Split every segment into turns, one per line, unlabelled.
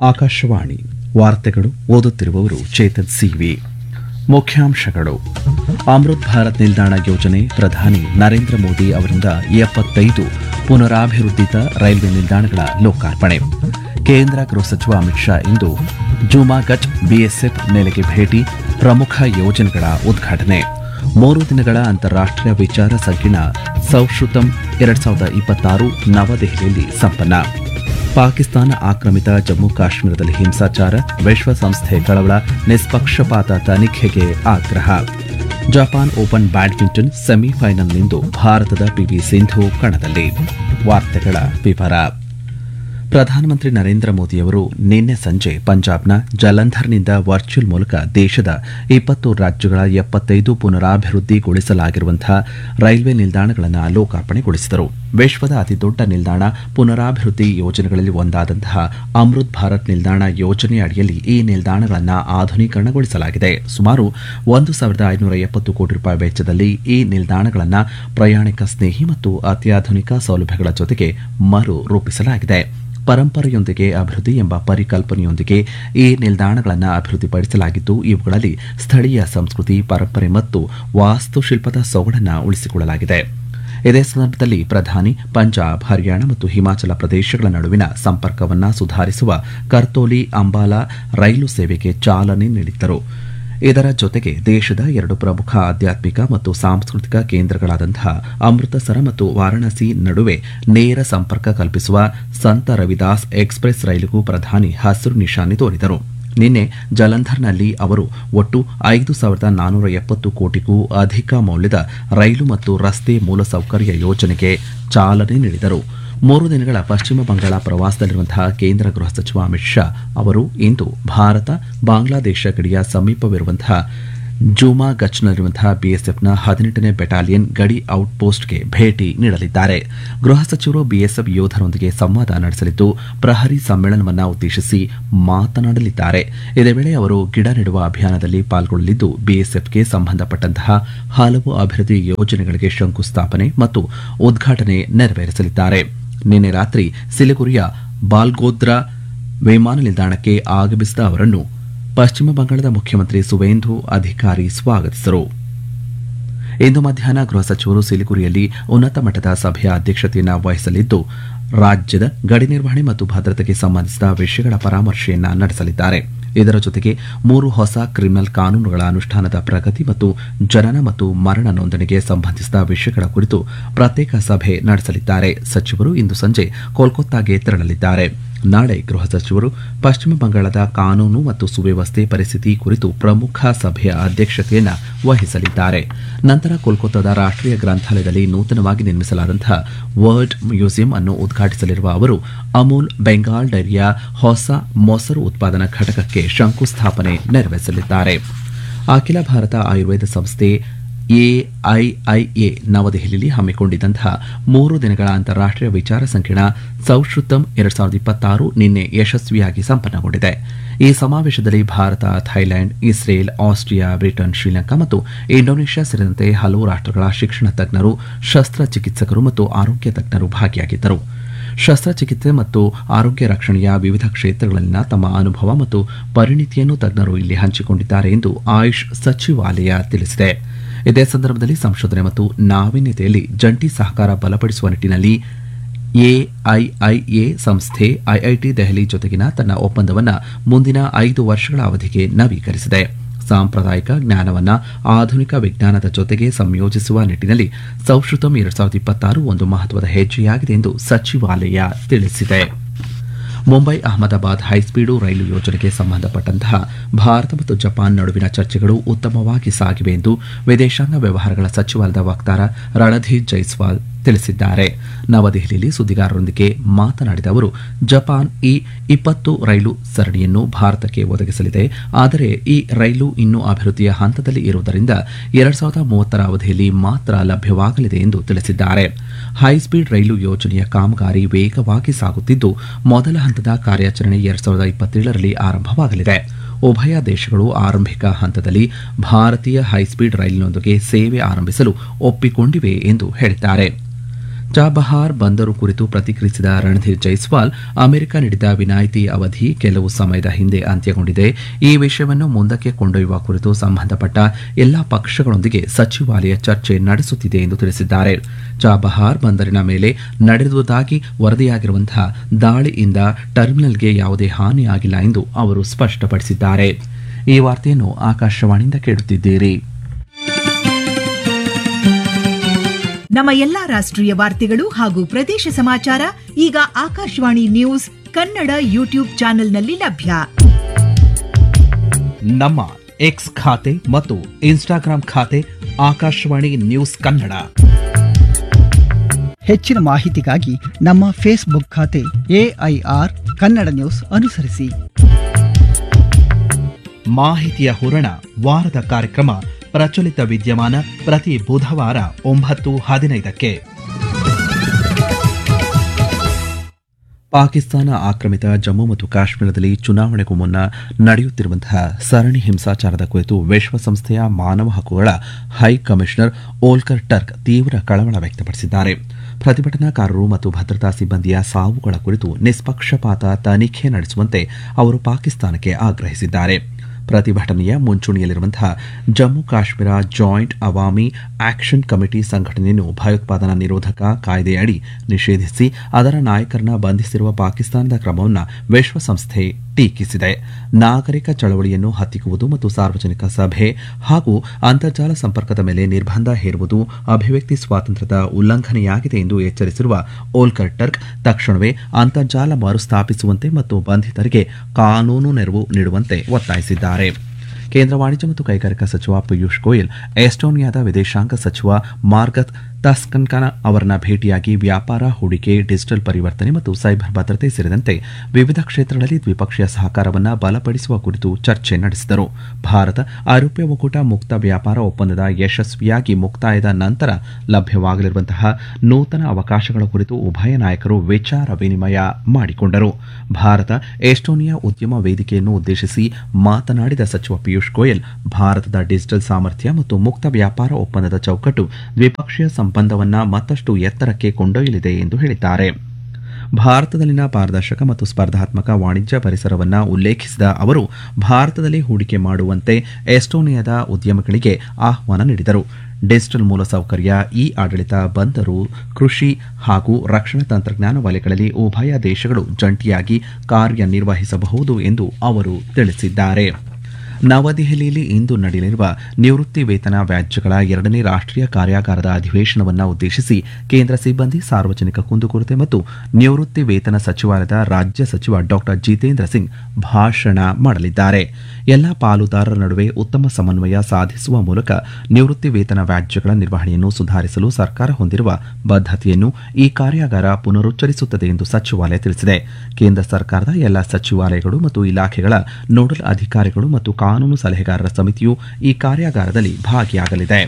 ಆಕಾಶವಾಣಿ ವಾರ್ತೆಗಳು ಓದುತ್ತಿರುವವರು ಚೇತನ್ ಸಿವಿ ಮುಖ್ಯಾಂಶಗಳು ಅಮೃತ್ ಭಾರತ್ ನಿಲ್ದಾಣ ಯೋಜನೆ ಪ್ರಧಾನಿ ನರೇಂದ್ರ ಮೋದಿ ಅವರಿಂದ ಎಪ್ಪತ್ತೈದು ಪುನರಾಭಿವೃದ್ಧಿತ ರೈಲ್ವೆ ನಿಲ್ದಾಣಗಳ ಲೋಕಾರ್ಪಣೆ ಕೇಂದ್ರ ಗೃಹ ಸಚಿವ ಅಮಿತ್ ಶಾ ಇಂದು ಜುಮಾಗಚ್ ಬಿಎಸ್ಎಫ್ ನೆಲೆಗೆ ಭೇಟಿ ಪ್ರಮುಖ ಯೋಜನೆಗಳ ಉದ್ಘಾಟನೆ ಮೂರು ದಿನಗಳ ಅಂತಾರಾಷ್ಟೀಯ ವಿಚಾರ ಸಂಕಿರಣ ಸೌಶ್ರುತಂ ಎರಡ್ ಸಾವಿರದ ಇಪ್ಪತ್ತಾರು ನವದೆಹಲಿಯಲ್ಲಿ ಸಂಪನ್ನ ಪಾಕಿಸ್ತಾನ ಆಕ್ರಮಿತ ಜಮ್ಮು ಕಾಶ್ಮೀರದಲ್ಲಿ ಹಿಂಸಾಚಾರ ವಿಶ್ವಸಂಸ್ಥೆ ಕಳವಳ ನಿಷ್ಪಕ್ಷಪಾತ ತನಿಖೆಗೆ ಆಗ್ರಹ ಜಪಾನ್ ಓಪನ್ ಬ್ಯಾಡ್ಮಿಂಟನ್ ಸೆಮಿಫೈನಲ್ನಿಂದು ಭಾರತದ ಪಿವಿ ಸಿಂಧು ಕಣದಲ್ಲಿ ವಾರ್ತೆಗಳ ವಿವರ ಪ್ರಧಾನಮಂತ್ರಿ ನರೇಂದ್ರ ಮೋದಿಯವರು ನಿನ್ನೆ ಸಂಜೆ ಪಂಜಾಬ್ನ ಜಲಂಧರ್ನಿಂದ ವರ್ಚುವಲ್ ಮೂಲಕ ದೇಶದ ಇಪ್ಪತ್ತು ರಾಜ್ಯಗಳ ಎಪ್ಪತ್ತೈದು ಪುನರಾಭಿವೃದ್ಧಿಗೊಳಿಸಲಾಗಿರುವಂತಹ ರೈಲ್ವೆ ನಿಲ್ದಾಣಗಳನ್ನು ಲೋಕಾರ್ಪಣೆಗೊಳಿಸಿದರು ವಿಶ್ವದ ಅತಿದೊಡ್ಡ ನಿಲ್ದಾಣ ಪುನರಾಭಿವೃದ್ಧಿ ಯೋಜನೆಗಳಲ್ಲಿ ಒಂದಾದಂತಹ ಅಮೃತ್ ಭಾರತ್ ನಿಲ್ದಾಣ ಯೋಜನೆಯ ಅಡಿಯಲ್ಲಿ ಈ ನಿಲ್ದಾಣಗಳನ್ನು ಆಧುನೀಕರಣಗೊಳಿಸಲಾಗಿದೆ ಸುಮಾರು ಒಂದು ಸಾವಿರದ ಐನೂರ ಎಪ್ಪತ್ತು ಕೋಟಿ ರೂಪಾಯಿ ವೆಚ್ಚದಲ್ಲಿ ಈ ನಿಲ್ದಾಣಗಳನ್ನು ಪ್ರಯಾಣಿಕ ಸ್ನೇಹಿ ಮತ್ತು ಅತ್ಯಾಧುನಿಕ ಸೌಲಭ್ಯಗಳ ಜೊತೆಗೆ ಮರು ರೂಪಿಸಲಾಗಿದೆ ಪರಂಪರೆಯೊಂದಿಗೆ ಅಭಿವೃದ್ಧಿ ಎಂಬ ಪರಿಕಲ್ಪನೆಯೊಂದಿಗೆ ಈ ನಿಲ್ದಾಣಗಳನ್ನು ಅಭಿವೃದ್ಧಿಪಡಿಸಲಾಗಿದ್ದು ಇವುಗಳಲ್ಲಿ ಸ್ಥಳೀಯ ಸಂಸ್ಕೃತಿ ಪರಂಪರೆ ಮತ್ತು ವಾಸ್ತುಶಿಲ್ಪದ ಸೊಗಡನ್ನು ಉಳಿಸಿಕೊಳ್ಳಲಾಗಿದೆ ಇದೇ ಸಂದರ್ಭದಲ್ಲಿ ಪ್ರಧಾನಿ ಪಂಜಾಬ್ ಹರಿಯಾಣ ಮತ್ತು ಹಿಮಾಚಲ ಪ್ರದೇಶಗಳ ನಡುವಿನ ಸಂಪರ್ಕವನ್ನು ಸುಧಾರಿಸುವ ಕರ್ತೋಲಿ ಅಂಬಾಲಾ ರೈಲು ಸೇವೆಗೆ ಚಾಲನೆ ನೀಡಿದ್ದರು ಇದರ ಜೊತೆಗೆ ದೇಶದ ಎರಡು ಪ್ರಮುಖ ಆಧ್ಯಾತ್ಮಿಕ ಮತ್ತು ಸಾಂಸ್ಕೃತಿಕ ಕೇಂದ್ರಗಳಾದಂತಹ ಅಮೃತಸರ ಮತ್ತು ವಾರಾಣಸಿ ನಡುವೆ ನೇರ ಸಂಪರ್ಕ ಕಲ್ಪಿಸುವ ಸಂತ ರವಿದಾಸ್ ಎಕ್ಸ್ಪ್ರೆಸ್ ರೈಲಿಗೂ ಪ್ರಧಾನಿ ಹಸಿರು ನಿಶಾನೆ ತೋರಿದರು ನಿನ್ನೆ ಜಲಂಧರ್ನಲ್ಲಿ ಅವರು ಒಟ್ಟು ಐದು ಸಾವಿರದ ನಾನ್ನೂರ ಎಪ್ಪತ್ತು ಕೋಟಿಗೂ ಅಧಿಕ ಮೌಲ್ಯದ ರೈಲು ಮತ್ತು ರಸ್ತೆ ಮೂಲಸೌಕರ್ಯ ಯೋಜನೆಗೆ ಚಾಲನೆ ನೀಡಿದರು ಮೂರು ದಿನಗಳ ಪಶ್ಚಿಮ ಬಂಗಾಳ ಪ್ರವಾಸದಲ್ಲಿರುವಂತಹ ಕೇಂದ್ರ ಗೃಹ ಸಚಿವ ಅಮಿತ್ ಶಾ ಅವರು ಇಂದು ಭಾರತ ಬಾಂಗ್ಲಾದೇಶ ಗಡಿಯ ಸಮೀಪವಿರುವಂತಹ ಜೂಮಾಗಚ್ನಲ್ಲಿರುವಂತಹ ಬಿಎಸ್ಎಫ್ನ ಹದಿನೆಂಟನೇ ಬೆಟಾಲಿಯನ್ ಗಡಿ ಔಟ್ಪೋಸ್ಟ್ಗೆ ಭೇಟಿ ನೀಡಲಿದ್ದಾರೆ ಗೃಹ ಸಚಿವರು ಬಿಎಸ್ಎಫ್ ಯೋಧರೊಂದಿಗೆ ಸಂವಾದ ನಡೆಸಲಿದ್ದು ಪ್ರಹರಿ ಸಮ್ಮೇಳನವನ್ನು ಉದ್ದೇಶಿಸಿ ಮಾತನಾಡಲಿದ್ದಾರೆ ಇದೇ ವೇಳೆ ಅವರು ಗಿಡ ನೆಡುವ ಅಭಿಯಾನದಲ್ಲಿ ಪಾಲ್ಗೊಳ್ಳಲಿದ್ದು ಬಿಎಸ್ಎಫ್ಗೆ ಸಂಬಂಧಪಟ್ಟಂತಹ ಹಲವು ಅಭಿವೃದ್ಧಿ ಯೋಜನೆಗಳಿಗೆ ಶಂಕುಸ್ಥಾಪನೆ ಮತ್ತು ಉದ್ಘಾಟನೆ ನೆರವೇರಿಸಲಿದ್ದಾರೆ ನಿನ್ನೆ ರಾತ್ರಿ ಸಿಲಿಗುರಿಯ ಬಾಲ್ಗೋದ್ರಾ ವಿಮಾನ ನಿಲ್ದಾಣಕ್ಕೆ ಆಗಮಿಸಿದ ಅವರನ್ನು ಪಶ್ಚಿಮ ಬಂಗಾಳದ ಮುಖ್ಯಮಂತ್ರಿ ಸುವೇಂದು ಅಧಿಕಾರಿ ಸ್ವಾಗತಿಸಿದರು ಇಂದು ಮಧ್ಯಾಹ್ನ ಗೃಹ ಸಚಿವರು ಸಿಲಿಗುರಿಯಲ್ಲಿ ಉನ್ನತ ಮಟ್ಟದ ಸಭೆಯ ಅಧ್ಯಕ್ಷತೆಯನ್ನು ವಹಿಸಲಿದ್ದು ರಾಜ್ಯದ ಗಡಿ ನಿರ್ವಹಣೆ ಮತ್ತು ಭದ್ರತೆಗೆ ಸಂಬಂಧಿಸಿದ ವಿಷಯಗಳ ಪರಾಮರ್ಶೆಯನ್ನ ನಡೆಸಲಿದ್ದಾರೆ ಇದರ ಜೊತೆಗೆ ಮೂರು ಹೊಸ ಕ್ರಿಮಿನಲ್ ಕಾನೂನುಗಳ ಅನುಷ್ಠಾನದ ಪ್ರಗತಿ ಮತ್ತು ಜನನ ಮತ್ತು ಮರಣ ನೋಂದಣಿಗೆ ಸಂಬಂಧಿಸಿದ ವಿಷಯಗಳ ಕುರಿತು ಪ್ರತ್ಯೇಕ ಸಭೆ ನಡೆಸಲಿದ್ದಾರೆ ಸಚಿವರು ಇಂದು ಸಂಜೆ ಕೋಲ್ಕತ್ತಾಗೆ ತೆರಳಲಿದ್ದಾರೆ ನಾಳೆ ಗೃಹ ಸಚಿವರು ಪಶ್ಚಿಮ ಬಂಗಾಳದ ಕಾನೂನು ಮತ್ತು ಸುವ್ಯವಸ್ಥೆ ಪರಿಸ್ಥಿತಿ ಕುರಿತು ಪ್ರಮುಖ ಸಭೆಯ ಅಧ್ಯಕ್ಷತೆಯನ್ನು ವಹಿಸಲಿದ್ದಾರೆ ನಂತರ ಕೋಲ್ಕತ್ತಾದ ರಾಷ್ಟೀಯ ಗ್ರಂಥಾಲಯದಲ್ಲಿ ನೂತನವಾಗಿ ನಿರ್ಮಿಸಲಾದಂತಹ ವರ್ಲ್ಡ್ ಮ್ಯೂಸಿಯಂ ಅನ್ನು ಉದ್ಘಾಟಿಸಲಿರುವ ಅವರು ಅಮೂಲ್ ಬೆಂಗಾಲ್ ಡೈರಿಯ ಹೊಸ ಮೊಸರು ಉತ್ಪಾದನಾ ಘಟಕಕ್ಕೆ ಶಂಕುಸ್ಥಾಪನೆ ನೆರವೇರಿಸಲಿದ್ದಾರೆ ಅಖಿಲ ಭಾರತ ಆಯುರ್ವೇದ ಸಂಸ್ಥೆ ಎಐಐಎ ನವದೆಹಲಿಯಲ್ಲಿ ಹಮ್ಮಿಕೊಂಡಿದ್ದಂತಹ ಮೂರು ದಿನಗಳ ಅಂತಾರಾಷ್ಟೀಯ ವಿಚಾರ ಸಂಕಿರಣ ಸೌಶ್ರುತಂ ಎರಡ್ ಸಾವಿರದ ಇಪ್ಪತ್ತಾರು ನಿನ್ನೆ ಯಶಸ್ವಿಯಾಗಿ ಸಂಪನ್ನಗೊಂಡಿದೆ ಈ ಸಮಾವೇಶದಲ್ಲಿ Bharat Thailand Israel Austria Britain Sri Lanka ಮತ್ತು ಇಂಡೋನೇಷ್ಯಾ ಸೇರಿದಂತೆ ಹಲವು ರಾಷ್ಟಗಳ ಶಿಕ್ಷಣ ತಜ್ಞರು ಶಸ್ತ್ರಚಿಕಿತ್ಸಕರು ಮತ್ತು ಆರೋಗ್ಯ ತಜ್ಞರು ಭಾಗಿಯಾಗಿದ್ದರು ಶಸ್ತ್ರಚಿಕಿತ್ಸೆ ಮತ್ತು ಆರೋಗ್ಯ ರಕ್ಷಣೆಯ ವಿವಿಧ ಕ್ಷೇತ್ರಗಳಲ್ಲಿನ ತಮ್ಮ ಅನುಭವ ಮತ್ತು ಪರಿಣಿತಿಯನ್ನು ತಜ್ಞರು ಇಲ್ಲಿ ಹಂಚಿಕೊಂಡಿದ್ದಾರೆ ಎಂದು ಆಯುಷ್ ಸಚಿವಾಲಯ ತಿಳಿಸಿದೆ ಇದೇ ಸಂದರ್ಭದಲ್ಲಿ ಸಂಶೋಧನೆ ಮತ್ತು ನಾವೀನ್ಯತೆಯಲ್ಲಿ ಜಂಟಿ ಸಹಕಾರ ಬಲಪಡಿಸುವ ನಿಟ್ಟಿನಲ್ಲಿ ಎಐಐಎ ಸಂಸ್ಥೆ ಐಐಟಿ ದೆಹಲಿ ಜೊತೆಗಿನ ತನ್ನ ಒಪ್ಪಂದವನ್ನು ಮುಂದಿನ ಐದು ವರ್ಷಗಳ ಅವಧಿಗೆ ನವೀಕರಿಸಿದೆ ಸಾಂಪ್ರದಾಯಿಕ ಜ್ಞಾನವನ್ನ ಆಧುನಿಕ ವಿಜ್ಞಾನದ ಜೊತೆಗೆ ಸಂಯೋಜಿಸುವ ನಿಟ್ಟಿನಲ್ಲಿ ಸೌಶ್ರುತಂ ಎರಡ್ ಸಾವಿರದ ಇಪ್ಪತ್ತಾರು ಒಂದು ಮಹತ್ವದ ಹೆಜ್ಜೆಯಾಗಿದೆ ಎಂದು ಸಚಿವಾಲಯ ತಿಳಿಸಿದೆ ಮುಂಬೈ ಅಹಮದಾಬಾದ್ ಹೈಸ್ಪೀಡು ರೈಲು ಯೋಜನೆಗೆ ಸಂಬಂಧಪಟ್ಟಂತಹ ಭಾರತ ಮತ್ತು ಜಪಾನ್ ನಡುವಿನ ಚರ್ಚೆಗಳು ಉತ್ತಮವಾಗಿ ಸಾಗಿವೆ ಎಂದು ವಿದೇಶಾಂಗ ವ್ಯವಹಾರಗಳ ಸಚಿವಾಲಯದ ವಕ್ತಾರ ರಣಧೀರ್ ಜೈಸ್ವಾಲ್ ತಿಳಿಸಿದ್ದಾರೆ ನವದೆಹಲಿಯಲ್ಲಿ ಸುದ್ದಿಗಾರರೊಂದಿಗೆ ಮಾತನಾಡಿದ ಅವರು ಜಪಾನ್ ಈ ಇಪ್ಪತ್ತು ರೈಲು ಸರಣಿಯನ್ನು ಭಾರತಕ್ಕೆ ಒದಗಿಸಲಿದೆ ಆದರೆ ಈ ರೈಲು ಇನ್ನೂ ಅಭಿವೃದ್ಧಿಯ ಹಂತದಲ್ಲಿ ಇರುವುದರಿಂದ ಎರಡ್ ಸಾವಿರದ ಮೂವತ್ತರ ಅವಧಿಯಲ್ಲಿ ಮಾತ್ರ ಲಭ್ಯವಾಗಲಿದೆ ಎಂದು ತಿಳಿಸಿದ್ದಾರೆ ಹೈಸ್ಪೀಡ್ ರೈಲು ಯೋಜನೆಯ ಕಾಮಗಾರಿ ವೇಗವಾಗಿ ಸಾಗುತ್ತಿದ್ದು ಮೊದಲ ಹಂತದ ಕಾರ್ಯಾಚರಣೆ ಎರಡ್ ಸಾವಿರದ ಇಪ್ಪತ್ತೇಳರಲ್ಲಿ ಆರಂಭವಾಗಲಿದೆ ಉಭಯ ದೇಶಗಳು ಆರಂಭಿಕ ಹಂತದಲ್ಲಿ ಭಾರತೀಯ ಹೈಸ್ಪೀಡ್ ರೈಲಿನೊಂದಿಗೆ ಸೇವೆ ಆರಂಭಿಸಲು ಒಪ್ಪಿಕೊಂಡಿವೆ ಎಂದು ಹೇಳಿದ್ದಾರೆ ಚಾಬಹಾರ್ ಬಂದರು ಕುರಿತು ಪ್ರತಿಕ್ರಿಯಿಸಿದ ರಣಧೀರ್ ಜೈಸ್ವಾಲ್ ಅಮೆರಿಕ ನೀಡಿದ ವಿನಾಯಿತಿ ಅವಧಿ ಕೆಲವು ಸಮಯದ ಹಿಂದೆ ಅಂತ್ಯಗೊಂಡಿದೆ ಈ ವಿಷಯವನ್ನು ಮುಂದಕ್ಕೆ ಕೊಂಡೊಯ್ಯುವ ಕುರಿತು ಸಂಬಂಧಪಟ್ಟ ಎಲ್ಲಾ ಪಕ್ಷಗಳೊಂದಿಗೆ ಸಚಿವಾಲಯ ಚರ್ಚೆ ನಡೆಸುತ್ತಿದೆ ಎಂದು ತಿಳಿಸಿದ್ದಾರೆ ಚಾಬಹಾರ್ ಬಂದರಿನ ಮೇಲೆ ನಡೆದುದಾಗಿ ವರದಿಯಾಗಿರುವಂತಹ ದಾಳಿಯಿಂದ ಟರ್ಮಿನಲ್ಗೆ ಯಾವುದೇ ಹಾನಿಯಾಗಿಲ್ಲ ಎಂದು ಅವರು ಸ್ಪಷ್ಟಪಡಿಸಿದ್ದಾರೆ ಈ ವಾರ್ತೆಯನ್ನು ಆಕಾಶವಾಣಿಯಿಂದ ಕೇಳುತ್ತಿದ್ದೀರಿ
ನಮ್ಮ ಎಲ್ಲಾ ರಾಷ್ಟ್ರೀಯ ವಾರ್ತೆಗಳು ಹಾಗೂ ಪ್ರದೇಶ ಸಮಾಚಾರ ಈಗ ಆಕಾಶವಾಣಿ ನ್ಯೂಸ್ ಕನ್ನಡ ಯೂಟ್ಯೂಬ್ ಚಾನೆಲ್ನಲ್ಲಿ ಲಭ್ಯ
ನಮ್ಮ ಎಕ್ಸ್ ಖಾತೆ ಮತ್ತು ಇನ್ಸ್ಟಾಗ್ರಾಂ ಖಾತೆ ಆಕಾಶವಾಣಿ ನ್ಯೂಸ್ ಕನ್ನಡ
ಹೆಚ್ಚಿನ ಮಾಹಿತಿಗಾಗಿ ನಮ್ಮ ಫೇಸ್ಬುಕ್ ಖಾತೆ ಎಐಆರ್ ಕನ್ನಡ ನ್ಯೂಸ್ ಅನುಸರಿಸಿ
ಮಾಹಿತಿಯ ಹೂರಣ ವಾರದ ಕಾರ್ಯಕ್ರಮ ಪ್ರಚಲಿತ ವಿದ್ಯಮಾನ ಪ್ರತಿ ಬುಧವಾರ ಒಂಬತ್ತು ಹದಿನೈದಕ್ಕೆ ಪಾಕಿಸ್ತಾನ ಆಕ್ರಮಿತ ಜಮ್ಮು ಮತ್ತು ಕಾಶ್ಮೀರದಲ್ಲಿ ಚುನಾವಣೆಗೂ ಮುನ್ನ ನಡೆಯುತ್ತಿರುವಂತಹ ಸರಣಿ ಹಿಂಸಾಚಾರದ ಕುರಿತು ವಿಶ್ವಸಂಸ್ಥೆಯ ಮಾನವ ಹಕ್ಕುಗಳ ಹೈ ಕಮಿಷನರ್ ಓಲ್ಕರ್ ಟರ್ಕ್ ತೀವ್ರ ಕಳವಳ ವ್ಯಕ್ತಪಡಿಸಿದ್ದಾರೆ ಪ್ರತಿಭಟನಾಕಾರರು ಮತ್ತು ಭದ್ರತಾ ಸಿಬ್ಬಂದಿಯ ಸಾವುಗಳ ಕುರಿತು ನಿಷ್ಪಕ್ಷಪಾತ ತನಿಖೆ ನಡೆಸುವಂತೆ ಅವರು ಪಾಕಿಸ್ತಾನಕ್ಕೆ ಆಗ್ರಹಿಸಿದ್ದಾರೆ ಪ್ರತಿಭಟನೆಯ ಮುಂಚೂಣಿಯಲ್ಲಿರುವಂತಹ Jammu Kashmir joint Awami action committee ಸಂಘಟನೆಯನ್ನು ಭಯೋತ್ಪಾದನಾ ನಿರೋಧಕ ಕಾಯ್ದೆಯಡಿ ನಿಷೇಧಿಸಿ ಅದರ ನಾಯಕರನ್ನ ಬಂಧಿಸಿರುವ ಪಾಕಿಸ್ತಾನದ ಕ್ರಮವನ್ನು ವಿಶ್ವಸಂಸ್ಥೆ ಟೀಕಿಸಿದೆ ನಾಗರಿಕ ಚಳವಳಿಯನ್ನು ಹತ್ತಿಕ್ಕುವುದು ಮತ್ತು ಸಾರ್ವಜನಿಕ ಸಭೆ ಹಾಗೂ ಅಂತರ್ಜಾಲ ಸಂಪರ್ಕದ ಮೇಲೆ ನಿರ್ಬಂಧ ಹೇರುವುದು ಅಭಿವ್ಯಕ್ತಿ ಸ್ವಾತಂತ್ರ್ಯದ ಉಲ್ಲಂಘನೆಯಾಗಿದೆ ಎಂದು ಎಚ್ಚರಿಸಿರುವ ಓಲ್ಕರ್ ಟರ್ಕ್ ತಕ್ಷಣವೇ ಅಂತರ್ಜಾಲ ಮರುಸ್ಥಾಪಿಸುವಂತೆ ಮತ್ತು ಬಂಧಿತರಿಗೆ ಕಾನೂನು ನೆರವು ನೀಡುವಂತೆ ಒತ್ತಾಯಿಸಿದ್ದಾರೆ ಕೇಂದ್ರ ವಾಣಿಜ್ಯ ಮತ್ತು ಕೈಗಾರಿಕಾ ಸಚಿವ ಪಿಯೂಷ್ ಗೋಯಲ್ ಎಸ್ಟೋನಿಯಾದ ವಿದೇಶಾಂಗ ಸಚಿವ ಮಾರ್ಗತ್ ತಸ್ಕನ್ಕನ ಅವರನ್ನ ಭೇಟಿಯಾಗಿ ವ್ಯಾಪಾರ ಹೂಡಿಕೆ ಡಿಜಿಟಲ್ ಪರಿವರ್ತನೆ ಮತ್ತು ಸೈಬರ್ ಭದ್ರತೆ ಸೇರಿದಂತೆ ವಿವಿಧ ಕ್ಷೇತ್ರಗಳಲ್ಲಿ ದ್ವಿಪಕ್ಷೀಯ ಸಹಕಾರವನ್ನು ಬಲಪಡಿಸುವ ಕುರಿತು ಚರ್ಚೆ ನಡೆಸಿದರು ಭಾರತ ಐರೋಪ್ಯ ಒಕ್ಕೂಟ ಮುಕ್ತ ವ್ಯಾಪಾರ ಒಪ್ಪಂದದ ಯಶಸ್ವಿಯಾಗಿ ಮುಕ್ತಾಯದ ನಂತರ ಲಭ್ಯವಾಗಲಿರುವಂತಹ ನೂತನ ಅವಕಾಶಗಳ ಕುರಿತು ಉಭಯ ನಾಯಕರು ವಿಚಾರ ವಿನಿಮಯ ಮಾಡಿಕೊಂಡರು ಭಾರತ ಎಸ್ಟೋನಿಯಾ ಉದ್ಯಮ ವೇದಿಕೆಯನ್ನು ಉದ್ದೇಶಿಸಿ ಮಾತನಾಡಿದ ಸಚಿವ ಪಿಯೂಷ್ ಗೋಯಲ್ ಭಾರತದ ಡಿಜಿಟಲ್ ಸಾಮರ್ಥ್ಯ ಮತ್ತು ಮುಕ್ತ ವ್ಯಾಪಾರ ಒಪ್ಪಂದದ ಚೌಕಟ್ಟು ದ್ವಿಪಕ್ಷೀಯ ಸಂಬಂಧವನ್ನ ಮತ್ತಷ್ಟು ಎತ್ತರಕ್ಕೆ ಕೊಂಡೊಯ್ಯಲಿದೆ ಎಂದು ಹೇಳಿದ್ದಾರೆ ಭಾರತದಲ್ಲಿನ ಪಾರದರ್ಶಕ ಮತ್ತು ಸ್ಪರ್ಧಾತ್ಮಕ ವಾಣಿಜ್ಯ ಪರಿಸರವನ್ನು ಉಲ್ಲೇಖಿಸಿದ ಅವರು ಭಾರತದಲ್ಲಿ ಹೂಡಿಕೆ ಮಾಡುವಂತೆ ಎಸ್ಟೋನಿಯಾದ ಉದ್ಯಮಗಳಿಗೆ ಆಹ್ವಾನ ನೀಡಿದರು ಡಿಜಿಟಲ್ ಮೂಲಸೌಕರ್ಯ ಇ ಆಡಳಿತ ಬಂದರು ಕೃಷಿ ಹಾಗೂ ರಕ್ಷಣಾ ತಂತ್ರಜ್ಞಾನ ವಲಯಗಳಲ್ಲಿ ಉಭಯ ದೇಶಗಳು ಜಂಟಿಯಾಗಿ ಕಾರ್ಯನಿರ್ವಹಿಸಬಹುದು ಎಂದು ಅವರು ತಿಳಿಸಿದ್ದಾರೆ ನವದೆಹಲಿಯಲ್ಲಿ ಇಂದು ನಡೆಯಲಿರುವ ನಿವೃತ್ತಿ ವೇತನ ವ್ಯಾಜ್ಯಗಳ ಎರಡನೇ ರಾಷ್ಟ್ರೀಯ ಕಾರ್ಯಾಗಾರದ ಅಧಿವೇಶನವನ್ನು ಉದ್ದೇಶಿಸಿ ಕೇಂದ್ರ ಸಿಬ್ಬಂದಿ ಸಾರ್ವಜನಿಕ ಕುಂದುಕೊರತೆ ಮತ್ತು ನಿವೃತ್ತಿ ವೇತನ ಸಚಿವಾಲಯದ ರಾಜ್ಯ ಸಚಿವ ಡಾಕ್ಟರ್ ಜಿತೇಂದ್ರ ಸಿಂಗ್ ಭಾಷಣ ಮಾಡಲಿದ್ದಾರೆ ಎಲ್ಲ ಪಾಲುದಾರರ ನಡುವೆ ಉತ್ತಮ ಸಮನ್ವಯ ಸಾಧಿಸುವ ಮೂಲಕ ನಿವೃತ್ತಿ ವೇತನ ವ್ಯಾಜ್ಯಗಳ ನಿರ್ವಹಣೆಯನ್ನು ಸುಧಾರಿಸಲು ಸರ್ಕಾರ ಹೊಂದಿರುವ ಬದ್ಧತೆಯನ್ನು ಈ ಕಾರ್ಯಾಗಾರ ಪುನರುಚ್ಚರಿಸುತ್ತದೆ ಎಂದು ಸಚಿವಾಲಯ ತಿಳಿಸಿದೆ ಕೇಂದ್ರ ಸರ್ಕಾರದ ಎಲ್ಲ ಸಚಿವಾಲಯಗಳು ಮತ್ತು ಇಲಾಖೆಗಳ ನೋಡಲ್ ಅಧಿಕಾರಿಗಳು ಮತ್ತು ಕಾನೂನು ಸಲಹೆಗಾರರ ಸಮಿತಿಯು ಈ ಕಾರ್ಯಾಗಾರದಲ್ಲಿ ಭಾಗಿಯಾಗಲಿದೆ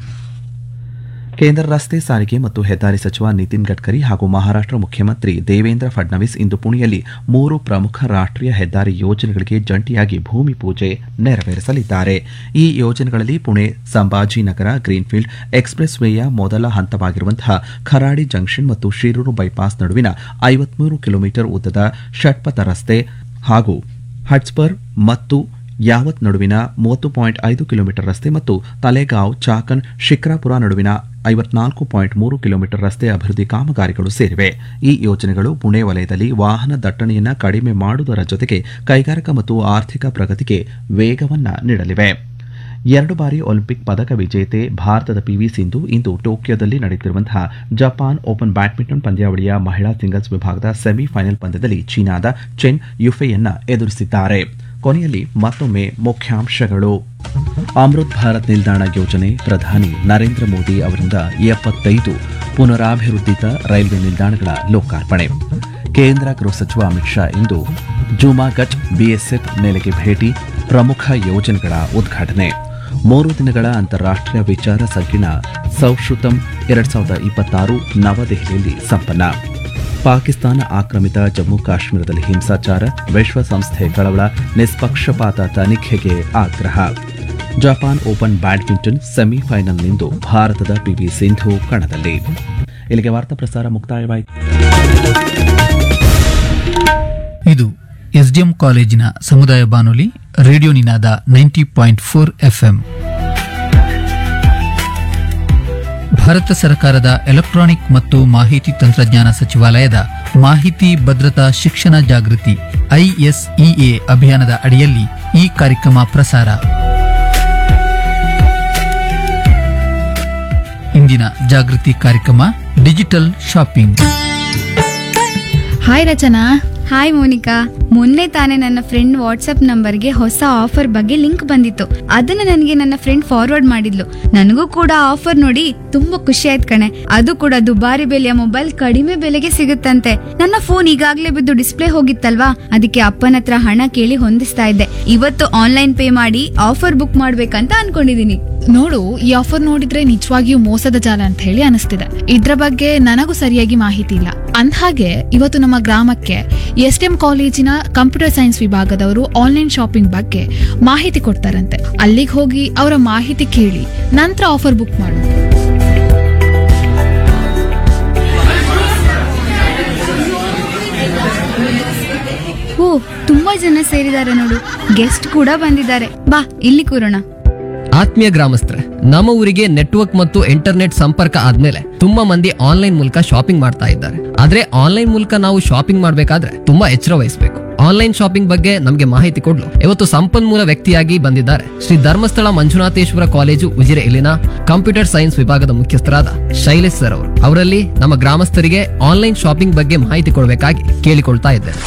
ಕೇಂದ್ರ ರಸ್ತೆ ಸಾರಿಗೆ ಮತ್ತು ಹೆದ್ದಾರಿ ಸಚಿವ ನಿತಿನ್ ಗಡ್ಕರಿ ಹಾಗೂ ಮಹಾರಾಷ್ಟ್ರ ಮುಖ್ಯಮಂತ್ರಿ ದೇವೇಂದ್ರ ಫಡ್ನವೀಸ್ ಇಂದು ಪುಣೆಯಲ್ಲಿ ಮೂರು ಪ್ರಮುಖ ರಾಷ್ಟ್ರೀಯ ಹೆದ್ದಾರಿ ಯೋಜನೆಗಳಿಗೆ ಜಂಟಿಯಾಗಿ ಭೂಮಿ ಪೂಜೆ ನೆರವೇರಿಸಲಿದ್ದಾರೆ ಈ ಯೋಜನೆಗಳಲ್ಲಿ ಪುಣೆ ಸಂಭಾಜಿನಗರ ಗ್ರೀನ್ಫೀಲ್ಡ್ ಎಕ್ಸ್ಪ್ರೆಸ್ ವೇಯ ಮೊದಲ ಹಂತವಾಗಿರುವಂತಹ ಖರಾಡಿ ಜಂಕ್ಷನ್ ಮತ್ತು ಶಿರೂರು ಬೈಪಾಸ್ ನಡುವಿನ ಐವತ್ಮೂರು ಕಿಲೋಮೀಟರ್ ಉದ್ದದ ಷಟ್ಪಥ ರಸ್ತೆ ಹಾಗೂ ಹಟ್ಸ್ಪರ್ ಮತ್ತು ಯಾವತ್ ನಡುವಿನ ಮೂವತ್ತು ಪಾಯಿಂಟ್ ಐದು ಕಿಲೋಮೀಟರ್ ರಸ್ತೆ ಮತ್ತು ತಲೆಗಾಂವ್ ಚಾಕನ್ ಶಿಕ್ರಾಪುರ ನಡುವಿನ ಐವತ್ನಾಲ್ಕು ಪಾಯಿಂಟ್ ಮೂರು ಕಿಲೋಮೀಟರ್ ರಸ್ತೆ ಅಭಿವೃದ್ಧಿ ಕಾಮಗಾರಿಗಳು ಸೇರಿವೆ ಈ ಯೋಜನೆಗಳು ಪುಣೆ ವಲಯದಲ್ಲಿ ವಾಹನ ದಟ್ಟಣೆಯನ್ನು ಕಡಿಮೆ ಮಾಡುವುದರ ಜೊತೆಗೆ ಕೈಗಾರಿಕಾ ಮತ್ತು ಆರ್ಥಿಕ ಪ್ರಗತಿಗೆ ವೇಗವನ್ನು ನೀಡಲಿವೆ ಎರಡು ಬಾರಿ ಒಲಿಂಪಿಕ್ ಪದಕ ವಿಜೇತೆ ಭಾರತದ ಪಿವಿ ಸಿಂಧು ಇಂದು ಟೋಕಿಯೋದಲ್ಲಿ ನಡೆಯುತ್ತಿರುವಂತಹ ಜಪಾನ್ ಓಪನ್ ಬ್ಯಾಡ್ಮಿಂಟನ್ ಪಂದ್ಯಾವಳಿಯ ಮಹಿಳಾ ಸಿಂಗಲ್ಸ್ ವಿಭಾಗದ ಸೆಮಿಫೈನಲ್ ಪಂದ್ಯದಲ್ಲಿ ಚೀನಾದ ಚೆನ್ ಯುಫೆಯನ್ನ ಎದುರಿಸಿದ್ದಾರೆ ಕೊನೆಯಲ್ಲಿ ಮತ್ತೊಮ್ಮೆ ಮುಖ್ಯಾಂಶಗಳು ಅಮೃತ್ ಭಾರತ್ ನಿಲ್ದಾಣ ಯೋಜನೆ ಪ್ರಧಾನಿ ನರೇಂದ್ರ ಮೋದಿ ಅವರಿಂದ ಎಪ್ಪತ್ತೈದು ಪುನರಾಭಿವೃದ್ಧಿತ ರೈಲ್ವೆ ನಿಲ್ದಾಣಗಳ ಲೋಕಾರ್ಪಣೆ ಕೇಂದ್ರ ಗೃಹ ಸಚಿವ ಅಮಿತ್ ಶಾ ಇಂದು ಜುಮಾಗಚ್ ಬಿಎಸ್ಎಫ್ ನೆಲೆಗೆ ಭೇಟಿ ಪ್ರಮುಖ ಯೋಜನೆಗಳ ಉದ್ಘಾಟನೆ ಮೂರು ದಿನಗಳ ಅಂತಾರಾಷ್ಟ್ರೀಯ ವಿಚಾರ ಸಂಕಿರಣ ಸೌಶ್ರುತಂ ಎರಡ್ ಸಾವಿರದ ಇಪ್ಪತ್ತಾರು ನವದೆಹಲಿಯಲ್ಲಿ ಸಂಪನ್ನ ಪಾಕಿಸ್ತಾನ ಆಕ್ರಮಿತ ಜಮ್ಮು ಕಾಶ್ಮೀರದಲ್ಲಿ ಹಿಂಸಾಚಾರ ವಿಶ್ವಸಂಸ್ಥೆ ಕಳವಳ ನಿಷ್ಪಕ್ಷಪಾತ ತನಿಖೆಗೆ ಆಗ್ರಹ ಜಪಾನ್ ಓಪನ್ ಬ್ಯಾಡ್ಮಿಂಟನ್ ಸೆಮಿಫೈನಲ್ನಿಂದು ಭಾರತದ ಪಿವಿ ಸಿಂಧು ಕಣದಲ್ಲಿ ಇಲ್ಲಿಗೆ ವಾರ್ತಾ ಪ್ರಸಾರ ಮುಕ್ತಾಯವಾಯಿತು
ಇದು ಎಸ್ಡಿಎಂ ಕಾಲೇಜಿನ ಸಮುದಾಯ ಬಾನುಲಿ radio Ninada ninety point four FM Bharat ಸರ್ಕಾರದ ಎಲೆಕ್ಟ್ರಾನಿಕ್ ಮತ್ತು ಮಾಹಿತಿ ತಂತ್ರಜ್ಞಾನ ಸಚಿವಾಲಯದ ಮಾಹಿತಿ ಭದ್ರತಾ ಶಿಕ್ಷಣ ಜಾಗೃತಿ ಐಎಸ್ಇಎ ಅಭಿಯಾನದ ಅಡಿಯಲ್ಲಿ ಈ ಕಾರ್ಯಕ್ರಮ ಪ್ರಸಾರ ಇಂದಿನ ಜಾಗೃತಿ ಕಾರ್ಯಕ್ರಮ digital shopping
hi Rachana
hi Monica ಮೊನ್ನೆ ತಾನೇ ನನ್ನ ಫ್ರೆಂಡ್ ವಾಟ್ಸ್ಆಪ್ ನಂಬರ್ಗೆ ಹೊಸ ಆಫರ್ ಬಗ್ಗೆ ಲಿಂಕ್ ಬಂದಿತ್ತು ಅದನ್ನ ನನಗೆ ನನ್ನ ಫ್ರೆಂಡ್ ಫಾರ್ವರ್ಡ್ ಮಾಡಿದ್ಲು ನನಗೂ ಕೂಡ ಆಫರ್ ನೋಡಿ ತುಂಬಾ ಖುಷಿ ಆಯ್ತು ಕಣೆ ಅದು ಕೂಡ ದುಬಾರಿ ಬೆಲೆಯ ಮೊಬೈಲ್ ಕಡಿಮೆ ಬೆಲೆಗೆ ಸಿಗುತ್ತಂತೆ ನನ್ನ ಫೋನ್ ಈಗಾಗ್ಲೇ ಬಿದ್ದು ಡಿಸ್ಪ್ಲೇ ಹೋಗಿತ್ತಲ್ವಾ ಅದಕ್ಕೆ ಅಪ್ಪನ ಹತ್ರ ಹಣ ಕೇಳಿ ಹೊಂದಿಸ್ತಾ ಇದ್ದೆ ಇವತ್ತು ಆನ್ಲೈನ್ ಪೇ ಮಾಡಿ ಆಫರ್ ಬುಕ್ ಮಾಡ್ಬೇಕಂತ ಅನ್ಕೊಂಡಿದೀನಿ
ನೋಡು ಈ ಆಫರ್ ನೋಡಿದ್ರೆ ನಿಜವಾಗಿಯೂ ಮೋಸದ ಜಾಲ ಅಂತ ಹೇಳಿ ಅನಿಸ್ತಿದೆ ಇದ್ರ ಬಗ್ಗೆ ನನಗೂ ಸರಿಯಾಗಿ ಮಾಹಿತಿ ಇಲ್ಲ ಅಂದ್ಹಾಗೆ ಇವತ್ತು ನಮ್ಮ ಗ್ರಾಮಕ್ಕೆ ಎಸ್ ಎಂ ಕಾಲೇಜಿನ ಕಂಪ್ಯೂಟರ್ ಸೈನ್ಸ್ ವಿಭಾಗದವರು ಆನ್ಲೈನ್ ಶಾಪಿಂಗ್ ಬಗ್ಗೆ ಮಾಹಿತಿ ಕೊಡ್ತಾರಂತೆ ಅಲ್ಲಿಗೆ ಹೋಗಿ ಅವರ ಮಾಹಿತಿ ಕೇಳಿ ನಂತರ ಆಫರ್ ಬುಕ್ ಮಾಡು
ಓ ತುಂಬಾ ಜನ ಸೇರಿದ್ದಾರೆ ನೋಡು ಗೆಸ್ಟ್ ಕೂಡ ಬಂದಿದ್ದಾರೆ ಬಾ ಇಲ್ಲಿ ಕೂರೋಣ
ಆತ್ಮೀಯ ಗ್ರಾಮಸ್ಥರೆ ನಮ್ಮ ಊರಿಗೆ ನೆಟ್ವರ್ಕ್ ಮತ್ತು ಇಂಟರ್ನೆಟ್ ಸಂಪರ್ಕ ಆದ್ಮೇಲೆ ತುಂಬಾ ಮಂದಿ ಆನ್ಲೈನ್ ಮೂಲಕ ಶಾಪಿಂಗ್ ಮಾಡ್ತಾ ಇದ್ದಾರೆ ಆದ್ರೆ ಆನ್ಲೈನ್ ಮೂಲಕ ನಾವು ಶಾಪಿಂಗ್ ಮಾಡ್ಬೇಕಾದ್ರೆ ತುಂಬಾ ಎಚ್ಚರ ವಹಿಸಬೇಕು ಆನ್ಲೈನ್ ಶಾಪಿಂಗ್ ಬಗ್ಗೆ ನಮಗೆ ಮಾಹಿತಿ ಕೊಡ್ಲು ಇವತ್ತು ಸಂಪನ್ಮೂಲ ವ್ಯಕ್ತಿಯಾಗಿ ಬಂದಿದ್ದಾರೆ ಶ್ರೀ ಧರ್ಮಸ್ಥಳ ಮಂಜುನಾಥೇಶ್ವರ ಕಾಲೇಜು ಉಜಿರೆ ಇಲ್ಲಿನ ಕಂಪ್ಯೂಟರ್ ಸೈನ್ಸ್ ವಿಭಾಗದ ಮುಖ್ಯಸ್ಥರಾದ ಶೈಲೇಶ್ ಸರ್ ಅವರು ಅವರಲ್ಲಿ ನಮ್ಮ ಗ್ರಾಮಸ್ಥರಿಗೆ ಆನ್ಲೈನ್ ಶಾಪಿಂಗ್ ಬಗ್ಗೆ ಮಾಹಿತಿ ಕೊಡಬೇಕಾಗಿ ಕೇಳಿಕೊಳ್ತಾ ಇದ್ದೇನೆ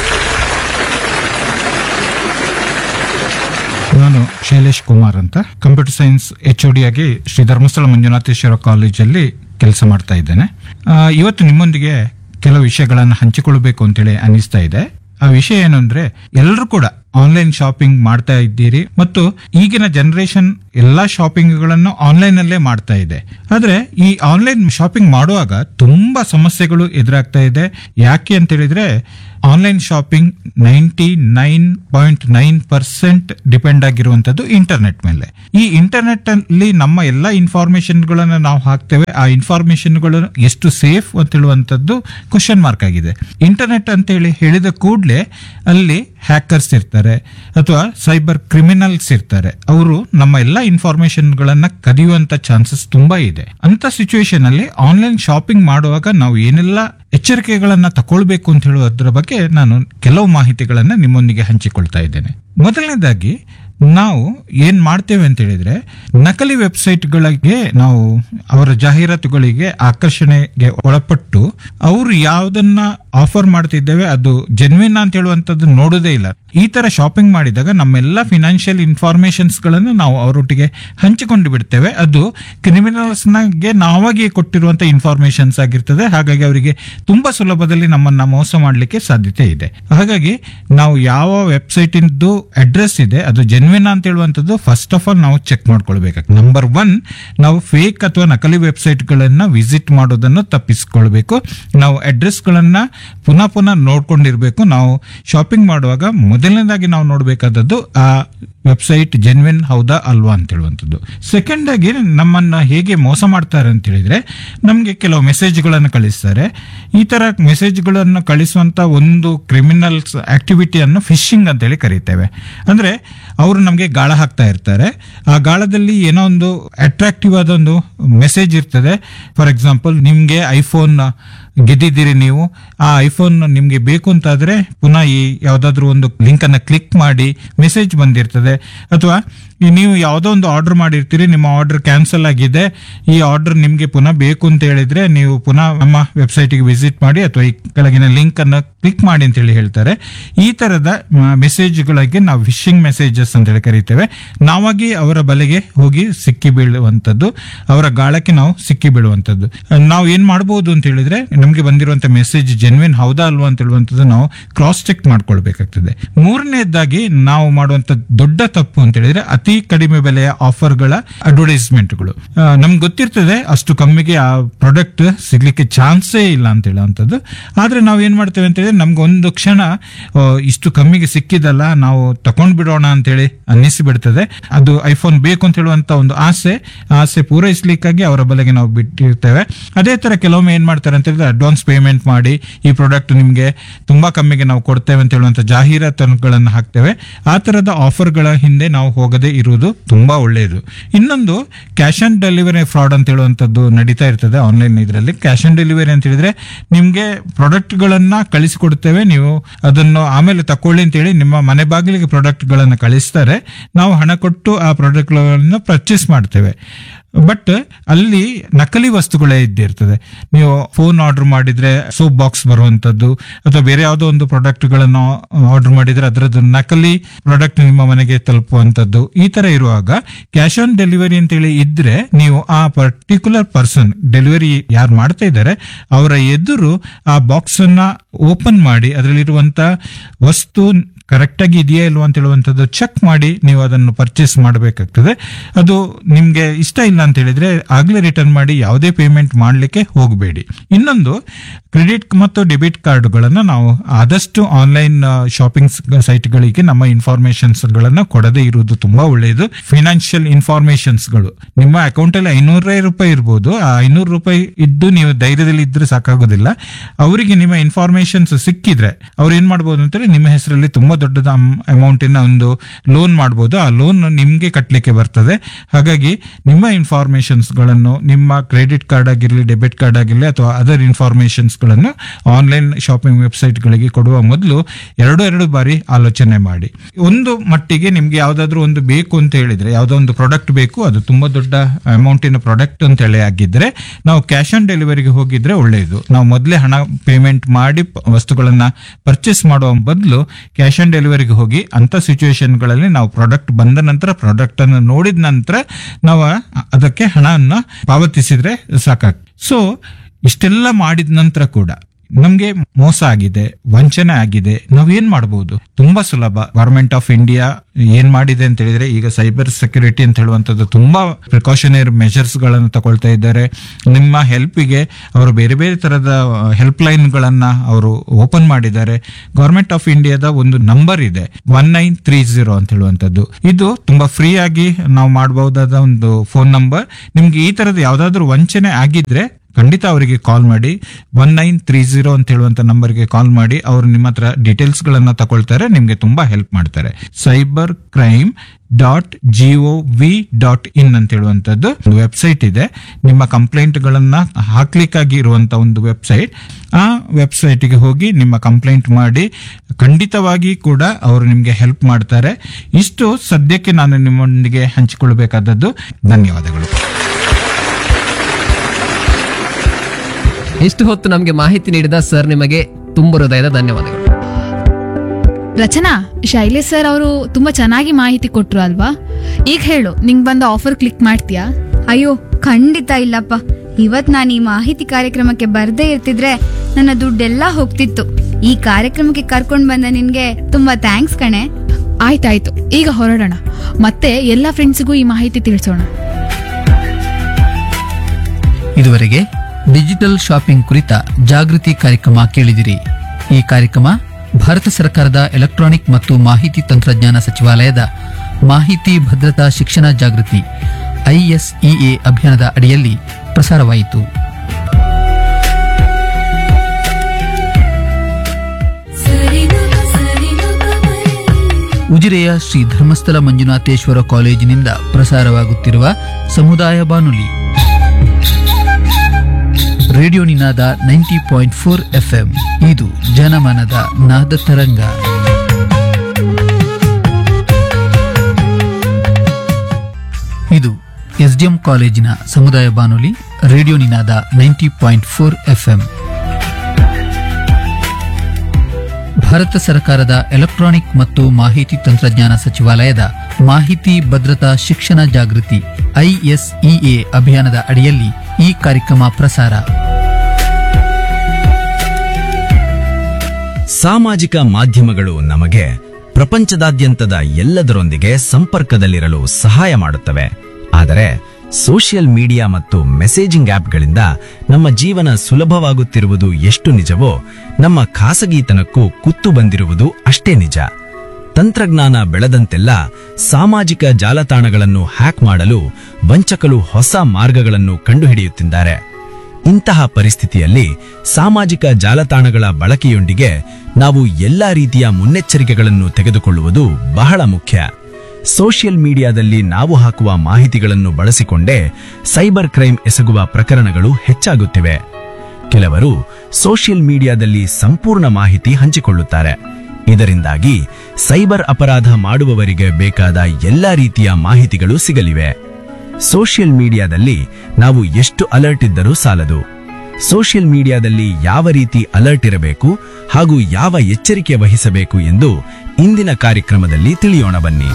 ನಾನು ಶೈಲೇಶ್ ಕುಮಾರ್ ಅಂತ ಕಂಪ್ಯೂಟರ್ ಸೈನ್ಸ್ ಎಚ್ ಆಗಿ ಶ್ರೀ ಧರ್ಮಸ್ಥಳ ಮಂಜುನಾಥೇಶ್ವರ ಕಾಲೇಜಲ್ಲಿ ಕೆಲಸ ಮಾಡ್ತಾ ಇದ್ದೇನೆ ಆ, ಇವತ್ತು ನಿಮ್ಮೊಂದಿಗೆ ಕೆಲವು ವಿಷಯಗಳನ್ನು ಹಂಚಿಕೊಳ್ಬೇಕು ಅಂತೇಳಿ ಅನಿಸ್ತಾ ಇದೆ ಆ ವಿಷಯ ಏನು ಅಂದ್ರೆ ಎಲ್ಲರೂ ಕೂಡ ಆನ್ಲೈನ್ ಶಾಪಿಂಗ್ ಮಾಡ್ತಾ ಇದ್ದೀರಿ ಮತ್ತು ಈಗಿನ ಜನರೇಷನ್ ಎಲ್ಲಾ ಶಾಪಿಂಗ್ಗಳನ್ನು ಆನ್ಲೈನ್ ಅಲ್ಲೇ ಮಾಡ್ತಾ ಇದೆ ಆದ್ರೆ ಈ ಆನ್ಲೈನ್ ಶಾಪಿಂಗ್ ಮಾಡುವಾಗ ತುಂಬಾ ಸಮಸ್ಯೆಗಳು ಎದುರಾಗ್ತಾ ಇದೆ ಯಾಕೆ ಅಂತ ಹೇಳಿದ್ರೆ online shopping ninety nine point nine percent depend ಆಗಿರುವಂತದ್ದು ಇಂಟರ್ನೆಟ್ ಮೇಲೆ ಈ ಇಂಟರ್ನೆಟ್ ಅಲ್ಲಿ ನಮ್ಮ ಎಲ್ಲ ಇನ್ಫಾರ್ಮೇಶನ್ಗಳನ್ನು ನಾವು ಹಾಕ್ತೇವೆ ಆ ಇನ್ಫಾರ್ಮೇಶನ್ಗಳು ಎಷ್ಟು ಸೇಫ್ ಅಂತ ಹೇಳುವಂಥದ್ದು ಕ್ವಶನ್ ಮಾರ್ಕ್ ಆಗಿದೆ ಇಂಟರ್ನೆಟ್ ಅಂತ ಹೇಳಿ ಹೇಳಿದ ಕೂಡಲೇ ಅಲ್ಲಿ ಹ್ಯಾಕರ್ಸ್ ಇರ್ತಾರೆ ಅಥವಾ ಸೈಬರ್ ಕ್ರಿಮಿನಲ್ಸ್ ಇರ್ತಾರೆ ಅವರು ನಮ್ಮ ಎಲ್ಲ ಇನ್ಫಾರ್ಮೇಶನ್ಗಳನ್ನ ಕದಿಯುವಂತ ಚಾನ್ಸಸ್ ತುಂಬಾ ಇದೆ ಅಂತ ಸಿಚುವೇಶನ್ ಅಲ್ಲಿ ಆನ್ಲೈನ್ ಶಾಪಿಂಗ್ ಮಾಡುವಾಗ ನಾವು ಏನೆಲ್ಲ ಎಚ್ಚರಿಕೆಗಳನ್ನ ತಗೊಳ್ಬೇಕು ಅಂತ ಹೇಳುವುದರ ಬಗ್ಗೆ ನಾನು ಕೆಲವು ಮಾಹಿತಿಗಳನ್ನ ನಿಮ್ಮೊಂದಿಗೆ ಹಂಚಿಕೊಳ್ತಾ ಇದ್ದೇನೆ ಮೊದಲನೇದಾಗಿ ನಾವು ಏನ್ ಮಾಡ್ತೇವೆ ಅಂತ ಹೇಳಿದ್ರೆ ನಕಲಿ ವೆಬ್ಸೈಟ್ಗಳಿಗೆ ನಾವು ಅವರ ಜಾಹೀರಾತುಗಳಿಗೆ ಆಕರ್ಷಣೆಗೆ ಒಳಪಟ್ಟು ಅವರು ಯಾವುದನ್ನ ಆಫರ್ ಮಾಡ್ತಿದ್ದೇವೆ ಅದು ಜೆನ್ವಿನ್ ಅಂತ ಹೇಳುವಂತದ್ದು ನೋಡೋದೇ ಇಲ್ಲ ಈ ತರ ಶಾಪಿಂಗ್ ಮಾಡಿದಾಗ ನಮ್ಮೆಲ್ಲ ಫಿನಾನ್ಷಿಯಲ್ ಇನ್ಫಾರ್ಮೇಶನ್ಸ್ ಗಳನ್ನು ನಾವು ಅವರೊಟ್ಟಿಗೆ ಹಂಚಿಕೊಂಡು ಬಿಡ್ತೇವೆ ಅದು ಕ್ರಿಮಿನಲ್ಸ್ ಗೆ ನಾವಾಗಿಯೇ ಕೊಟ್ಟಿರುವಂತ ಇನ್ಫಾರ್ಮೇಶನ್ಸ್ ಆಗಿರ್ತದೆ ಹಾಗಾಗಿ ಅವರಿಗೆ ತುಂಬಾ ಸುಲಭದಲ್ಲಿ ನಮ್ಮನ್ನ ಮೋಸ ಮಾಡಲಿಕ್ಕೆ ಸಾಧ್ಯತೆ ಇದೆ ಹಾಗಾಗಿ ನಾವು ಯಾವ ವೆಬ್ಸೈಟ್ ಇಂದು ಅಡ್ರೆಸ್ ಇದೆ ಅದು ಜೆನ್ವಿನ್ ಅಂತ ಹೇಳುವಂಥದ್ದು ಫಸ್ಟ್ ಆಫ್ ಆಲ್ ನಾವು ಚೆಕ್ ಮಾಡ್ಕೊಳ್ಬೇಕಾಗ್ತದೆ ನಂಬರ್ ಒನ್ ನಾವು ಫೇಕ್ ಅಥವಾ ನಕಲಿ ವೆಬ್ಸೈಟ್ ಗಳನ್ನ ವಿಸಿಟ್ ಮಾಡೋದನ್ನು ತಪ್ಪಿಸ್ಕೊಳ್ಬೇಕು ನಾವು ಅಡ್ರೆಸ್ ಗಳನ್ನ ಪುನಃ ಪುನಃ ನೋಡ್ಕೊಂಡಿರ್ಬೇಕು ನಾವು ಶಾಪಿಂಗ್ ಮಾಡುವಾಗ ಮೊದಲನೇದಾಗಿ ನಾವು ನೋಡಬೇಕಾದದ್ದು ಆ ವೆಬ್ಸೈಟ್ ಜೆನ್ವಿನ್ ಹೌದಾ ಅಲ್ವಾ ಅಂತ ಹೇಳುವಂಥದ್ದು ಸೆಕೆಂಡ್ ಆಗಿ ನಮ್ಮನ್ನ ಹೇಗೆ ಮೋಸ ಮಾಡ್ತಾರೆ ಅಂತ ಹೇಳಿದ್ರೆ ನಮಗೆ ಕೆಲವು ಮೆಸೇಜ್ಗಳನ್ನು ಕಳಿಸ್ತಾರೆ ಈ ತರ ಮೆಸೇಜ್ಗಳನ್ನು ಕಳಿಸುವಂತ ಒಂದು ಕ್ರಿಮಿನಲ್ಸ್ ಆಕ್ಟಿವಿಟಿಯನ್ನು ಫಿಶಿಂಗ್ ಅಂತೇಳಿ ಕರೀತೇವೆ ಅಂದ್ರೆ ಅವರು ನಮಗೆ ಗಾಳ ಹಾಕ್ತಾ ಇರ್ತಾರೆ ಆ ಗಾಳದಲ್ಲಿ ಏನೋ ಒಂದು ಅಟ್ರಾಕ್ಟಿವ್ ಆದ ಒಂದು ಮೆಸೇಜ್ ಇರ್ತದೆ ಫಾರ್ ಎಕ್ಸಾಂಪಲ್ ನಿಮ್ಗೆ ಐಫೋನ್ ಗೆದ್ದಿದ್ದೀರಿ ನೀವು ಆ ಐಫೋನ್ ನಿಮ್ಗೆ ಬೇಕು ಅಂತಾದ್ರೆ ಪುನಃ ಈ ಯಾವ್ದಾದ್ರು ಒಂದು ಲಿಂಕ್ ಅನ್ನ ಕ್ಲಿಕ್ ಮಾಡಿ ಮೆಸೇಜ್ ಬಂದಿರ್ತದೆ ಅಥವಾ ಈ ನೀವು ಯಾವುದೋ ಒಂದು ಆರ್ಡರ್ ಮಾಡಿರ್ತೀರಿ ನಿಮ್ಮ ಆರ್ಡರ್ ಕ್ಯಾನ್ಸಲ್ ಆಗಿದೆ ಈ ಆರ್ಡರ್ ನಿಮ್ಗೆ ಪುನಃ ಬೇಕು ಅಂತ ಹೇಳಿದ್ರೆ ನೀವು ಪುನಃ ನಮ್ಮ ವೆಬ್ಸೈಟ್ಗೆ ವಿಸಿಟ್ ಮಾಡಿ ಅಥವಾ ಈ ಕೆಳಗಿನ ಲಿಂಕ್ ಅನ್ನ ಕ್ಲಿಕ್ ಮಾಡಿ ಅಂತ ಹೇಳಿ ಹೇಳ್ತಾರೆ ಈ ತರದ ಮೆಸೇಜ್ಗಳಿಗೆ ನಾವು ಫಿಶಿಂಗ್ ಮೆಸೇಜಸ್ ಅಂತ ಹೇಳಿ ಕರಿತೇವೆ ನಾವಾಗಿ ಅವರ ಬಲೆಗೆ ಹೋಗಿ ಸಿಕ್ಕಿ ಬೀಳುವಂತದ್ದು ಅವರ ಗಾಳಕ್ಕೆ ನಾವು ಸಿಕ್ಕಿ ಬೀಳುವಂತದ್ದು ನಾವು ಏನ್ ಮಾಡಬಹುದು ಅಂತ ಹೇಳಿದ್ರೆ ನಮ್ಗೆ ಬಂದಿರುವಂತ ಮೆಸೇಜ್ ಜೆನ್ವಿನ್ ಹೌದಾ ಅಲ್ವಾ ಅಂತ ಹೇಳುವಂತದ್ದು ನಾವು ಕ್ರಾಸ್ ಚೆಕ್ ಮಾಡ್ಕೊಳ್ಬೇಕಾಗ್ತದೆ ಮೂರನೇದಾಗಿ ನಾವು ಮಾಡುವಂತ ದೊಡ್ಡ ತಪ್ಪು ಅಂತ ಹೇಳಿದ್ರೆ ಅತಿ ಕಡಿಮೆ ಬೆಲೆಯ ಆಫರ್ಗಳ ಅಡ್ವರ್ಟೈಸ್ಮೆಂಟ್ಗಳು ನಮ್ಗೆ ಗೊತ್ತಿರ್ತದೆ ಅಷ್ಟು ಕಮ್ಮಿಗೆ ಆ ಪ್ರಾಡಕ್ಟ್ ಸಿಗ್ಲಿಕ್ಕೆ ಚಾನ್ಸೇ ಇಲ್ಲ ಅಂತ ಹೇಳುವಂಥದ್ದು ಆದ್ರೆ ನಾವು ಏನ್ ಮಾಡ್ತೇವೆ ಅಂತ ಹೇಳಿದ್ರೆ ಹೇಳಿದ್ರೆ ನಮ್ಗೆ ಒಂದು ಕ್ಷಣ ಆ, ಇಷ್ಟು ಕಮ್ಮಿಗೆ ಸಿಕ್ಕಿದಲ್ಲ ನಾವು ತಕೊಂಡ್ ಬಿಡೋಣ ಅಂತೇಳಿ ಅನ್ನಿಸಿಬಿಡ್ತದೆ ಅದು ಐಫೋನ್ ಬೇಕು ಅಂತ ಹೇಳುವಂತ ಒಂದು ಆಸೆ ಆ ಆಸೆ ಪೂರೈಸಲಿಕ್ಕಾಗಿ ಅವರ ಬಲೆಗೆ ನಾವು ಬಿಟ್ಟಿರ್ತೇವೆ ಅದೇ ತರ ಕೆಲವೊಮ್ಮೆ ಏನ್ ಮಾಡ್ತಾರೆ ಅಂತ ಹೇಳಿದ್ರೆ ಅಡ್ವಾನ್ಸ್ ಪೇಮೆಂಟ್ ಮಾಡಿ ಈ ಪ್ರಾಡಕ್ಟ್ ನಿಮ್ಗೆ ತುಂಬಾ ಕಮ್ಮಿಗೆ ನಾವು ಕೊಡ್ತೇವೆ ಅಂತ ಹೇಳುವಂತ ಜಾಹೀರಾತುಗಳನ್ನು ಹಾಕ್ತೇವೆ ಆ ತರದ ಆಫರ್ಗಳ ಹಿಂದೆ ನಾವು ಹೋಗದೆ ಇರುವುದು ತುಂಬಾ ಒಳ್ಳೆಯದು ಇನ್ನೊಂದು ಕ್ಯಾಶ್ ಆನ್ ಡೆಲಿವರಿ ಫ್ರಾಡ್ ಅಂತ ಹೇಳುವಂಥದ್ದು ನಡೀತಾ ಇರ್ತದೆ ಆನ್ಲೈನ್ ಇದರಲ್ಲಿ ಕ್ಯಾಶ್ ಆನ್ ಡೆಲಿವರಿ ಅಂತ ಹೇಳಿದ್ರೆ ನಿಮ್ಗೆ ಪ್ರಾಡಕ್ಟ್ಗಳನ್ನ ಕಳಿಸಿಕೊಡ್ತೇವೆ ನೀವು ಅದನ್ನು ಆಮೇಲೆ ತಕೊಳ್ಳಿ ಅಂತೇಳಿ ನಿಮ್ಮ ಮನೆ ಬಾಗಿಲಿಗೆ ಪ್ರಾಡಕ್ಟ್ಗಳನ್ನು ಕಳಿಸ್ತಾರೆ ನಾವು ಹಣ ಕೊಟ್ಟು ಆ ಪ್ರಾಡಕ್ಟ್ಗಳನ್ನು ಪರ್ಚೇಸ್ ಮಾಡ್ತೇವೆ ಬಟ್ ಅಲ್ಲಿ ನಕಲಿ ವಸ್ತುಗಳೇ ಇದ್ದಿರ್ತದೆ ನೀವು ಫೋನ್ ಆರ್ಡರ್ ಮಾಡಿದ್ರೆ ಸೋಪ್ ಬಾಕ್ಸ್ ಬರುವಂತದ್ದು ಅಥವಾ ಬೇರೆ ಯಾವುದೋ ಒಂದು ಪ್ರಾಡಕ್ಟ್ಗಳನ್ನು ಆರ್ಡರ್ ಮಾಡಿದ್ರೆ ಅದರದ್ದು ನಕಲಿ ಪ್ರಾಡಕ್ಟ್ ನಿಮ್ಮ ಮನೆಗೆ ತಲುಪುವಂತದ್ದು ಈ ತರ ಇರುವಾಗ ಕ್ಯಾಶ್ ಆನ್ ಡೆಲಿವರಿ ಅಂತೇಳಿ ಇದ್ರೆ ನೀವು ಆ ಪರ್ಟಿಕ್ಯುಲರ್ ಪರ್ಸನ್ ಡೆಲಿವರಿ ಯಾರು ಮಾಡ್ತಾ ಇದ್ದಾರೆ ಅವರ ಎದುರು ಆ ಬಾಕ್ಸ್ ಅನ್ನ ಓಪನ್ ಮಾಡಿ ಅದರಲ್ಲಿರುವಂತ ವಸ್ತು ಕರೆಕ್ಟ್ ಆಗಿ ಇದೆಯಾ ಇಲ್ವಾ ಅಂತ ಹೇಳುವಂಥದ್ದು ಚೆಕ್ ಮಾಡಿ ನೀವು ಅದನ್ನು ಪರ್ಚೇಸ್ ಮಾಡಬೇಕಾಗ್ತದೆ ಅದು ನಿಮ್ಗೆ ಇಷ್ಟ ಇಲ್ಲ ಅಂತ ಹೇಳಿದ್ರೆ ಆಗ್ಲೇ ರಿಟರ್ನ್ ಮಾಡಿ ಯಾವುದೇ ಪೇಮೆಂಟ್ ಮಾಡಲಿಕ್ಕೆ ಹೋಗಬೇಡಿ ಇನ್ನೊಂದು ಕ್ರೆಡಿಟ್ ಮತ್ತು ಡೆಬಿಟ್ ಕಾರ್ಡ್ಗಳನ್ನು ನಾವು ಆದಷ್ಟು ಆನ್ಲೈನ್ ಶಾಪಿಂಗ್ ಸೈಟ್ಗಳಿಗೆ ನಮ್ಮ ಇನ್ಫಾರ್ಮೇಶನ್ಸ್ ಗಳನ್ನ ಕೊಡದೇ ಇರುವುದು ತುಂಬಾ ಒಳ್ಳೆಯದು ಫಿನಾನ್ಷಿಯಲ್ ಇನ್ಫಾರ್ಮೇಶನ್ಸ್ಗಳು ನಿಮ್ಮ ಅಕೌಂಟ್ ಅಲ್ಲಿ ಐನೂರೇ ರೂಪಾಯಿ ಇರ್ಬೋದು ಆ ಐನೂರು ರೂಪಾಯಿ ಇದ್ದು ನೀವು ಧೈರ್ಯದಲ್ಲಿ ಇದ್ರೆ ಸಾಕಾಗೋದಿಲ್ಲ ಅವರಿಗೆ ನಿಮ್ಮ ಇನ್ಫಾರ್ಮೇಶನ್ಸ್ ಸಿಕ್ಕಿದ್ರೆ ಅವ್ರು ಏನ್ ಮಾಡ್ಬೋದು ಅಂತೇಳಿ ನಿಮ್ಮ ಹೆಸರಲ್ಲಿ ತುಂಬಾ ದೊಡ್ಡದ ಅಮೌಂಟಿನ ಒಂದು ಲೋನ್ ಮಾಡ್ಬೋದು ಆ ಲೋನ್ ನಿಮ್ಗೆ ಕಟ್ಟಲಿಕ್ಕೆ ಬರ್ತದೆ ಹಾಗಾಗಿ ನಿಮ್ಮ ಇನ್ಫಾರ್ಮೇಶನ್ಸ್ ಗಳನ್ನು ನಿಮ್ಮ ಕ್ರೆಡಿಟ್ ಕಾರ್ಡ್ ಆಗಿರಲಿ ಡೆಬಿಟ್ ಕಾರ್ಡ್ ಆಗಿರಲಿ ಅಥವಾ ಅದರ್ ಇನ್ಫಾರ್ಮೇಶನ್ಸ್ ಗಳನ್ನು ಆನ್ಲೈನ್ ಶಾಪಿಂಗ್ ವೆಬ್ಸೈಟ್ ಗಳಿಗೆ ಕೊಡುವ ಮೊದಲು ಎರಡು ಎರಡು ಬಾರಿ ಆಲೋಚನೆ ಮಾಡಿ ಒಂದು ಮಟ್ಟಿಗೆ ನಿಮ್ಗೆ ಯಾವ್ದಾದ್ರು ಒಂದು ಬೇಕು ಅಂತ ಹೇಳಿದ್ರೆ ಯಾವ್ದೋ ಒಂದು ಪ್ರಾಡಕ್ಟ್ ಬೇಕು ಅದು ತುಂಬಾ ದೊಡ್ಡ ಅಮೌಂಟಿನ ಪ್ರಾಡಕ್ಟ್ ಅಂತ ಹೇಳಿ ಆಗಿದ್ರೆ ನಾವು ಕ್ಯಾಶ್ ಆನ್ ಡೆಲಿವರಿಗೆ ಹೋಗಿದ್ರೆ ಒಳ್ಳೆಯದು ನಾವು ಮೊದಲೇ ಹಣ ಪೇಮೆಂಟ್ ಮಾಡಿ ಪ- ವಸ್ತುಗಳನ್ನ ಪರ್ಚೇಸ್ ಮಾಡುವ ಬದಲು ಕ್ಯಾಶ್ ಆನ್ ಡೆಲಿವರಿಗೆ ಹೋಗಿ ಅಂತ ಸಿಚುವೇಶನ್ಗಳಲ್ಲಿ ನಾವು ಪ್ರಾಡಕ್ಟ್ ಬಂದ ನಂತರ ಪ್ರಾಡಕ್ಟ್ ಅನ್ನು ನೋಡಿದ ನಂತರ ನಾವು ಅದಕ್ಕೆ ಹಣವನ್ನು ಪಾವತಿಸಿದ್ರೆ ಸಾಕಾಗ್ ಸೊ ಇಷ್ಟೆಲ್ಲ ಮಾಡಿದ ನಂತರ ಕೂಡ ನಮ್ಗೆ ಮೋಸ ಆಗಿದೆ ವಂಚನೆ ಆಗಿದೆ ನಾವೇನ್ ಮಾಡಬಹುದು ತುಂಬಾ ಸುಲಭ ಗವರ್ಮೆಂಟ್ ಆಫ್ ಇಂಡಿಯಾ ಏನ್ ಮಾಡಿದೆ ಅಂತ ಹೇಳಿದ್ರೆ ಈಗ ಸೈಬರ್ ಸೆಕ್ಯೂರಿಟಿ ಅಂತ ಹೇಳುವಂತದ್ದು ತುಂಬಾ ಪ್ರಿಕಾಷನರಿ ಮೆಷರ್ಸ್ ಗಳನ್ನು ತಗೊಳ್ತಾ ಇದ್ದಾರೆ ನಿಮ್ಮ ಹೆಲ್ಪಿಗೆ ಅವರು ಬೇರೆ ಬೇರೆ ತರದ ಹೆಲ್ಪ್ ಲೈನ್ ಗಳನ್ನ ಅವರು ಓಪನ್ ಮಾಡಿದ್ದಾರೆ ಗವರ್ಮೆಂಟ್ ಆಫ್ ಇಂಡಿಯಾದ ಒಂದು ನಂಬರ್ ಇದೆ ಒನ್ ನೈನ್ ತ್ರೀ ಜೀರೋ ಅಂತ ಹೇಳುವಂತದ್ದು ಇದು ತುಂಬಾ ಫ್ರೀ ಆಗಿ ನಾವು ಮಾಡಬಹುದಾದ ಒಂದು ಫೋನ್ ನಂಬರ್ ನಿಮ್ಗೆ ಈ ತರದ ಯಾವ್ದಾದ್ರು ವಂಚನೆ ಆಗಿದ್ರೆ ಖಂಡಿತ ಅವರಿಗೆ ಕಾಲ್ ಮಾಡಿ ಒನ್ ನೈನ್ ತ್ರೀ ಜೀರೋ ಅಂತ ಹೇಳುವಂತ ನಂಬರ್ಗೆ ಕಾಲ್ ಮಾಡಿ ಅವರು ನಿಮ್ಮ ಹತ್ರ ಡೀಟೇಲ್ಸ್ ಗಳನ್ನ ತಗೊಳ್ತಾರೆ ನಿಮ್ಗೆ ತುಂಬಾ ಹೆಲ್ಪ್ ಮಾಡ್ತಾರೆ cyber crime dot G O V dot in ಅಂತ ಹೇಳುವಂತದ್ದು ಒಂದು ವೆಬ್ಸೈಟ್ ಇದೆ ನಿಮ್ಮ ಕಂಪ್ಲೇಂಟ್ ಗಳನ್ನ ಹಾಕ್ಲಿಕ್ಕಾಗಿ ಇರುವಂತ ಒಂದು ವೆಬ್ಸೈಟ್ ಆ ವೆಬ್ಸೈಟ್ಗೆ ಹೋಗಿ ನಿಮ್ಮ ಕಂಪ್ಲೇಂಟ್ ಮಾಡಿ ಖಂಡಿತವಾಗಿ ಕೂಡ ಅವರು ನಿಮ್ಗೆ ಹೆಲ್ಪ್ ಮಾಡ್ತಾರೆ ಇಷ್ಟು ಸದ್ಯಕ್ಕೆ ನಾನು ನಿಮ್ಮೊಂದಿಗೆ ಹಂಚಿಕೊಳ್ಬೇಕಾದದ್ದು ಧನ್ಯವಾದಗಳು
ಇಷ್ಟು ಹೊತ್ತು ನಮಗೆ ಮಾಹಿತಿ ನೀಡಿದ ಸರ್ ನಿಮಗೆ ತುಂಬ ಹೃದಯದ ಧನ್ಯವಾದಗಳು
ರಚನಾ ಶೈಲೇಶ್ ಸರ್ ಅವರು ತುಂಬಾ ಚೆನ್ನಾಗಿ ಮಾಹಿತಿ ಕೊಟ್ರು ಅಲ್ವಾ ಈಗ ಹೇಳು ನಿಂಗ್ ಬಂದ ಆಫರ್ ಕ್ಲಿಕ್ ಮಾಡ್ತೀಯಾ
ಅಯ್ಯೋ ಖಂಡಿತ ಇಲ್ಲಪ್ಪ ಇವತ್ ನಾನು ಈ ಮಾಹಿತಿ ಕಾರ್ಯಕ್ರಮಕ್ಕೆ ಬರ್ದೇ ಇರ್ತಿದ್ರೆ ನನ್ನ ದುಡ್ಡೆಲ್ಲ ಹೋಗ್ತಿತ್ತು ಈ ಕಾರ್ಯಕ್ರಮಕ್ಕೆ ಕರ್ಕೊಂಡ್ ಬಂದ ನಿನ್ಗೆ ತುಂಬಾ ಥ್ಯಾಂಕ್ಸ್ ಕಣೆ
ಆಯ್ತಾಯ್ತು ಈಗ ಹೊರಡೋಣ ಮತ್ತೆ ಎಲ್ಲ ಫ್ರೆಂಡ್ಸಿಗೂ ಈ ಮಾಹಿತಿ ತಿಳಿಸೋಣ
ಇದುವರೆಗೆ ಡಿಜಿಟಲ್ ಶಾಪಿಂಗ್ ಕುರಿತ ಜಾಗೃತಿ ಕಾರ್ಯಕ್ರಮ ಕೇಳಿದಿರಿ ಈ ಕಾರ್ಯಕ್ರಮ ಭಾರತ ಸರ್ಕಾರದ ಎಲೆಕ್ಟ್ರಾನಿಕ್ ಮತ್ತು ಮಾಹಿತಿ ತಂತ್ರಜ್ಞಾನ ಸಚಿವಾಲಯದ ಮಾಹಿತಿ ಭದ್ರತಾ ಶಿಕ್ಷಣ ಜಾಗೃತಿ ಐಎಸ್ಇಎ ಅಭಿಯಾನದ ಅಡಿಯಲ್ಲಿ ಪ್ರಸಾರವಾಯಿತು ಉಜಿರೆಯ ಶ್ರೀ ಧರ್ಮಸ್ಥಳ ಮಂಜುನಾಥೇಶ್ವರ ಕಾಲೇಜಿನಿಂದ ಪ್ರಸಾರವಾಗುತ್ತಿರುವ ಸಮುದಾಯ ಬಾನುಲಿ radio Ninada ninety point four FM ಇದು ಜನಮನದ ನಾದ ತರಂಗ ಇದು ಎಸ್ಡಿಎಂ ಕಾಲೇಜಿನ ಸಮುದಾಯ ಬಾನುಲಿ radio Ninada ninety point four FM Bharat ಸರ್ಕಾರದ ಎಲೆಕ್ಟ್ರಾನಿಕ್ ಮತ್ತು ಮಾಹಿತಿ ತಂತ್ರಜ್ಞಾನ ಸಚಿವಾಲಯದ ಮಾಹಿತಿ ಭದ್ರತಾ ಶಿಕ್ಷಣ ಜಾಗೃತಿ ಐಎಸ್ಇಎ ಅಭಿಯಾನದ ಅಡಿಯಲ್ಲಿ ಈ ಕಾರ್ಯಕ್ರಮ ಪ್ರಸಾರ
ಸಾಮಾಜಿಕ ಮಾಧ್ಯಮಗಳು ನಮಗೆ ಪ್ರಪಂಚದಾದ್ಯಂತದ ಎಲ್ಲದರೊಂದಿಗೆ ಸಂಪರ್ಕದಲ್ಲಿರಲು ಸಹಾಯ ಮಾಡುತ್ತವೆ ಆದರೆ ಸೋಷಿಯಲ್ ಮೀಡಿಯಾ ಮತ್ತು ಮೆಸೇಜಿಂಗ್ ಆಪ್ಗಳಿಂದ ನಮ್ಮ ಜೀವನ ಸುಲಭವಾಗುತ್ತಿರುವುದು ಎಷ್ಟು ನಿಜವೋ ನಮ್ಮ ಖಾಸಗಿತನಕ್ಕೂ ಕುತ್ತು ಬಂದಿರುವುದು ಅಷ್ಟೇ ನಿಜ ತಂತ್ರಜ್ಞಾನ ಬೆಳೆದಂತೆಲ್ಲ ಸಾಮಾಜಿಕ ಜಾಲತಾಣಗಳನ್ನು ಹ್ಯಾಕ್ ಮಾಡಲು ವಂಚಕರು ಹೊಸ ಮಾರ್ಗಗಳನ್ನು ಕಂಡುಹಿಡಿಯುತ್ತಿದ್ದಾರೆ ಇಂತಹ ಪರಿಸ್ಥಿತಿಯಲ್ಲಿ ಸಾಮಾಜಿಕ ಜಾಲತಾಣಗಳ ಬಳಕೆಯೊಂದಿಗೆ ನಾವು ಎಲ್ಲಾ ರೀತಿಯ ಮುನ್ನೆಚ್ಚರಿಕೆಗಳನ್ನು ತೆಗೆದುಕೊಳ್ಳುವುದು ಬಹಳ ಮುಖ್ಯ ಸೋಷಿಯಲ್ ಮೀಡಿಯಾದಲ್ಲಿ ನಾವು ಹಾಕುವ ಮಾಹಿತಿಗಳನ್ನು ಬಳಸಿಕೊಂಡೇ ಸೈಬರ್ ಕ್ರೈಮ್ ಎಸಗುವ ಪ್ರಕರಣಗಳು ಹೆಚ್ಚಾಗುತ್ತಿವೆ ಕೆಲವರು ಸೋಷಿಯಲ್ ಮೀಡಿಯಾದಲ್ಲಿ ಸಂಪೂರ್ಣ ಮಾಹಿತಿ ಹಂಚಿಕೊಳ್ಳುತ್ತಾರೆ ಇದರಿಂದಾಗಿ ಸೈಬರ್ ಅಪರಾಧ ಮಾಡುವವರಿಗೆ ಬೇಕಾದ ಎಲ್ಲಾ ರೀತಿಯ ಮಾಹಿತಿಗಳು ಸಿಗಲಿವೆ ಸೋಷಿಯಲ್ ಮೀಡಿಯಾದಲ್ಲಿ ನಾವು ಎಷ್ಟು ಅಲರ್ಟ್ ಇದ್ದರೂ ಸಾಲದು ಸೋಷಿಯಲ್ ಮೀಡಿಯಾದಲ್ಲಿ ಯಾವ ರೀತಿ ಅಲರ್ಟ್ ಇರಬೇಕು ಹಾಗೂ ಯಾವ ಎಚ್ಚರಿಕೆ ವಹಿಸಬೇಕು ಎಂದು ಇಂದಿನ ಕಾರ್ಯಕ್ರಮದಲ್ಲಿ ತಿಳಿಯೋಣ ಬನ್ನಿ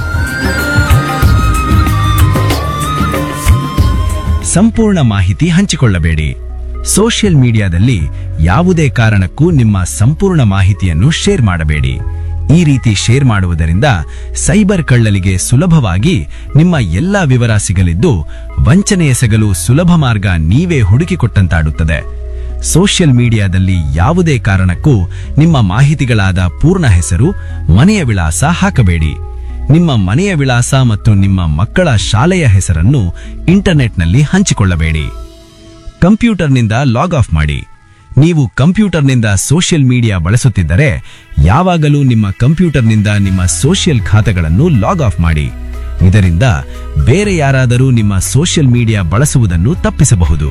ಸಂಪೂರ್ಣ ಮಾಹಿತಿ ಹಂಚಿಕೊಳ್ಳಬೇಡಿ ಸೋಷಿಯಲ್ ಮೀಡಿಯಾದಲ್ಲಿ ಯಾವುದೇ ಕಾರಣಕ್ಕೂ ನಿಮ್ಮ ಸಂಪೂರ್ಣ ಮಾಹಿತಿಯನ್ನು ಶೇರ್ ಮಾಡಬೇಡಿ ಈ ರೀತಿ ಶೇರ್ ಮಾಡುವುದರಿಂದ ಸೈಬರ್ ಕಳ್ಳಲಿಗೆ ಸುಲಭವಾಗಿ ನಿಮ್ಮ ಎಲ್ಲಾ ವಿವರ ಸಿಗಲಿದ್ದು ವಂಚನೆ ಎಸಗಲು ಸುಲಭ ಮಾರ್ಗ ನೀವೇ ಹುಡುಕಿಕೊಟ್ಟಂತಾಡುತ್ತದೆ ಸೋಷಿಯಲ್ ಮೀಡಿಯಾದಲ್ಲಿ ಯಾವುದೇ ಕಾರಣಕ್ಕೂ ನಿಮ್ಮ ಮಾಹಿತಿಗಳಾದ ಪೂರ್ಣ ಹೆಸರು ಮನೆಯ ವಿಳಾಸ ಹಾಕಬೇಡಿ ನಿಮ್ಮ ಮನೆಯ ವಿಳಾಸ ಮತ್ತು ನಿಮ್ಮ ಮಕ್ಕಳ ಶಾಲೆಯ ಹೆಸರನ್ನು ಇಂಟರ್ನೆಟ್ನಲ್ಲಿ ಹಂಚಿಕೊಳ್ಳಬೇಡಿ ಕಂಪ್ಯೂಟರ್ನಿಂದ ಲಾಗ್ ಆಫ್ ಮಾಡಿ ನೀವು ಕಂಪ್ಯೂಟರ್ನಿಂದ ಸೋಷಿಯಲ್ ಮೀಡಿಯಾ ಬಳಸುತ್ತಿದ್ದರೆ ಯಾವಾಗಲೂ ನಿಮ್ಮ ಕಂಪ್ಯೂಟರ್ನಿಂದ ನಿಮ್ಮ ಸೋಷಿಯಲ್ ಖಾತೆಗಳನ್ನು ಲಾಗ್ ಆಫ್ ಮಾಡಿ ಇದರಿಂದ ಬೇರೆ ಯಾರಾದರೂ ನಿಮ್ಮ ಸೋಷಿಯಲ್ ಮೀಡಿಯಾ ಬಳಸುವುದನ್ನು ತಪ್ಪಿಸಬಹುದು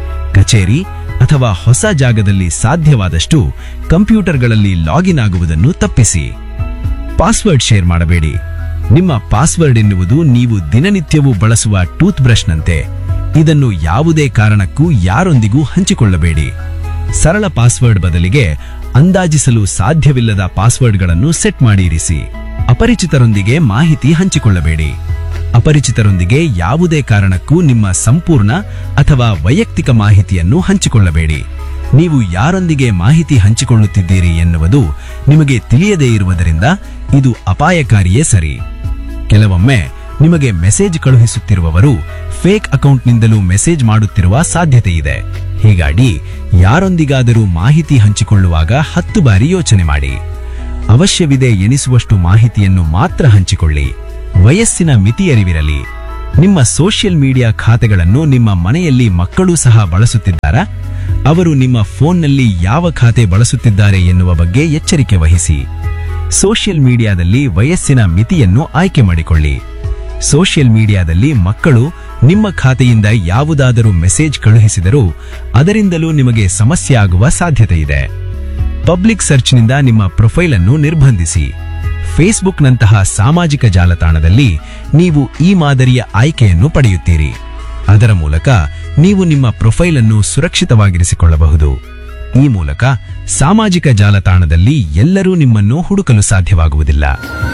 ಕಚೇರಿ ಅಥವಾ ಹೊಸ ಜಾಗದಲ್ಲಿ ಸಾಧ್ಯವಾದಷ್ಟು ಕಂಪ್ಯೂಟರ್ಗಳಲ್ಲಿ ಲಾಗಿನ್ ಆಗುವುದನ್ನು ತಪ್ಪಿಸಿ ಪಾಸ್ವರ್ಡ್ ಶೇರ್ ಮಾಡಬೇಡಿ ನಿಮ್ಮ ಪಾಸ್ವರ್ಡ್ ಎನ್ನುವುದು ನೀವು ದಿನನಿತ್ಯವೂ ಬಳಸುವ ಟೂತ್ ಬ್ರಷ್ನಂತೆ ಇದನ್ನು ಯಾವುದೇ ಕಾರಣಕ್ಕೂ ಯಾರೊಂದಿಗೂ ಹಂಚಿಕೊಳ್ಳಬೇಡಿ ಸರಳ ಪಾಸ್ವರ್ಡ್ ಬದಲಿಗೆ ಅಂದಾಜಿಸಲು ಸಾಧ್ಯವಿಲ್ಲದ ಪಾಸ್ವರ್ಡ್ಗಳನ್ನು ಸೆಟ್ ಮಾಡಿ ಇರಿಸಿ ಅಪರಿಚಿತರೊಂದಿಗೆ ಮಾಹಿತಿ ಹಂಚಿಕೊಳ್ಳಬೇಡಿ ಅಪರಿಚಿತರೊಂದಿಗೆ ಯಾವುದೇ ಕಾರಣಕ್ಕೂ ನಿಮ್ಮ ಸಂಪೂರ್ಣ ಅಥವಾ ವೈಯಕ್ತಿಕ ಮಾಹಿತಿಯನ್ನು ಹಂಚಿಕೊಳ್ಳಬೇಡಿ ನೀವು ಯಾರೊಂದಿಗೆ ಮಾಹಿತಿ ಹಂಚಿಕೊಳ್ಳುತ್ತಿದ್ದೀರಿ ಎನ್ನುವುದು ನಿಮಗೆ ತಿಳಿಯದೇ ಇರುವುದರಿಂದ ಇದು ಅಪಾಯಕಾರಿಯೇ ಸರಿ ಕೆಲವೊಮ್ಮೆ ನಿಮಗೆ ಮೆಸೇಜ್ ಕಳುಹಿಸುತ್ತಿರುವವರು ಫೇಕ್ ಅಕೌಂಟ್ನಿಂದಲೂ ಮೆಸೇಜ್ ಮಾಡುತ್ತಿರುವ ಸಾಧ್ಯತೆ ಇದೆ ಹೀಗಾಗಿ ಯಾರೊಂದಿಗಾದರೂ ಮಾಹಿತಿ ಹಂಚಿಕೊಳ್ಳುವಾಗ ಹತ್ತು ಬಾರಿ ಯೋಚನೆ ಮಾಡಿ ಅವಶ್ಯವಿದೆ ಎನಿಸುವಷ್ಟು ಮಾಹಿತಿಯನ್ನು ಮಾತ್ರ ಹಂಚಿಕೊಳ್ಳಿ ವಯಸ್ಸಿನ ಮಿತಿಯರಿವಿರಲಿ ನಿಮ್ಮ ಸೋಷಿಯಲ್ ಮೀಡಿಯಾ ಖಾತೆಗಳನ್ನು ನಿಮ್ಮ ಮನೆಯಲ್ಲಿ ಮಕ್ಕಳು ಸಹ ಬಳಸುತ್ತಿದ್ದಾರಾ ಅವರು ನಿಮ್ಮ ಫೋನ್ನಲ್ಲಿ ಯಾವ ಖಾತೆ ಬಳಸುತ್ತಿದ್ದಾರೆ ಎನ್ನುವ ಬಗ್ಗೆ ಎಚ್ಚರಿಕೆ ವಹಿಸಿ ಸೋಷಿಯಲ್ ಮೀಡಿಯಾದಲ್ಲಿ ವಯಸ್ಸಿನ ಮಿತಿಯನ್ನು ಆಯ್ಕೆ ಮಾಡಿಕೊಳ್ಳಿ ಸೋಷಿಯಲ್ ಮೀಡಿಯಾದಲ್ಲಿ ಮಕ್ಕಳು ನಿಮ್ಮ ಖಾತೆಯಿಂದ ಯಾವುದಾದರೂ ಮೆಸೇಜ್ ಕಳುಹಿಸಿದರೂ ಅದರಿಂದಲೂ ನಿಮಗೆ ಸಮಸ್ಯೆ ಆಗುವ ಸಾಧ್ಯತೆ ಇದೆ ಪಬ್ಲಿಕ್ ಸರ್ಚ್ನಿಂದ ನಿಮ್ಮ ಪ್ರೊಫೈಲ್ ಅನ್ನು ನಿರ್ಬಂಧಿಸಿ ಫೇಸ್ಬುಕ್ನಂತಹ ಸಾಮಾಜಿಕ ಜಾಲತಾಣದಲ್ಲಿ ನೀವು ಈ ಮಾದರಿಯ ಆಯ್ಕೆಯನ್ನು ಪಡೆಯುತ್ತೀರಿ ಅದರ ಮೂಲಕ ನೀವು ನಿಮ್ಮ ಪ್ರೊಫೈಲ್ ಅನ್ನು ಸುರಕ್ಷಿತವಾಗಿರಿಸಿಕೊಳ್ಳಬಹುದು ಈ ಮೂಲಕ ಸಾಮಾಜಿಕ ಜಾಲತಾಣದಲ್ಲಿ ಎಲ್ಲರೂ ನಿಮ್ಮನ್ನು ಹುಡುಕಲು ಸಾಧ್ಯವಾಗುವುದಿಲ್ಲ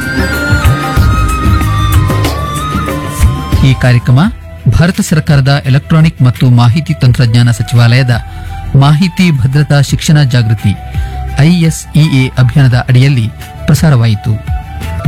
ಈ ಕಾರ್ಯಕ್ರಮ ಭಾರತ ಸರ್ಕಾರದ ಎಲೆಕ್ಟ್ರಾನಿಕ್ ಮತ್ತು ಮಾಹಿತಿ ತಂತ್ರಜ್ಞಾನ ಸಚಿವಾಲಯದ ಮಾಹಿತಿ ಭದ್ರತಾ ಶಿಕ್ಷಣ ಜಾಗೃತಿ ಐಎಸ್ಇಎ ಅಭಿಯಾನದ ಅಡಿಯಲ್ಲಿ ಪ್ರಸಾರವಾಯಿತು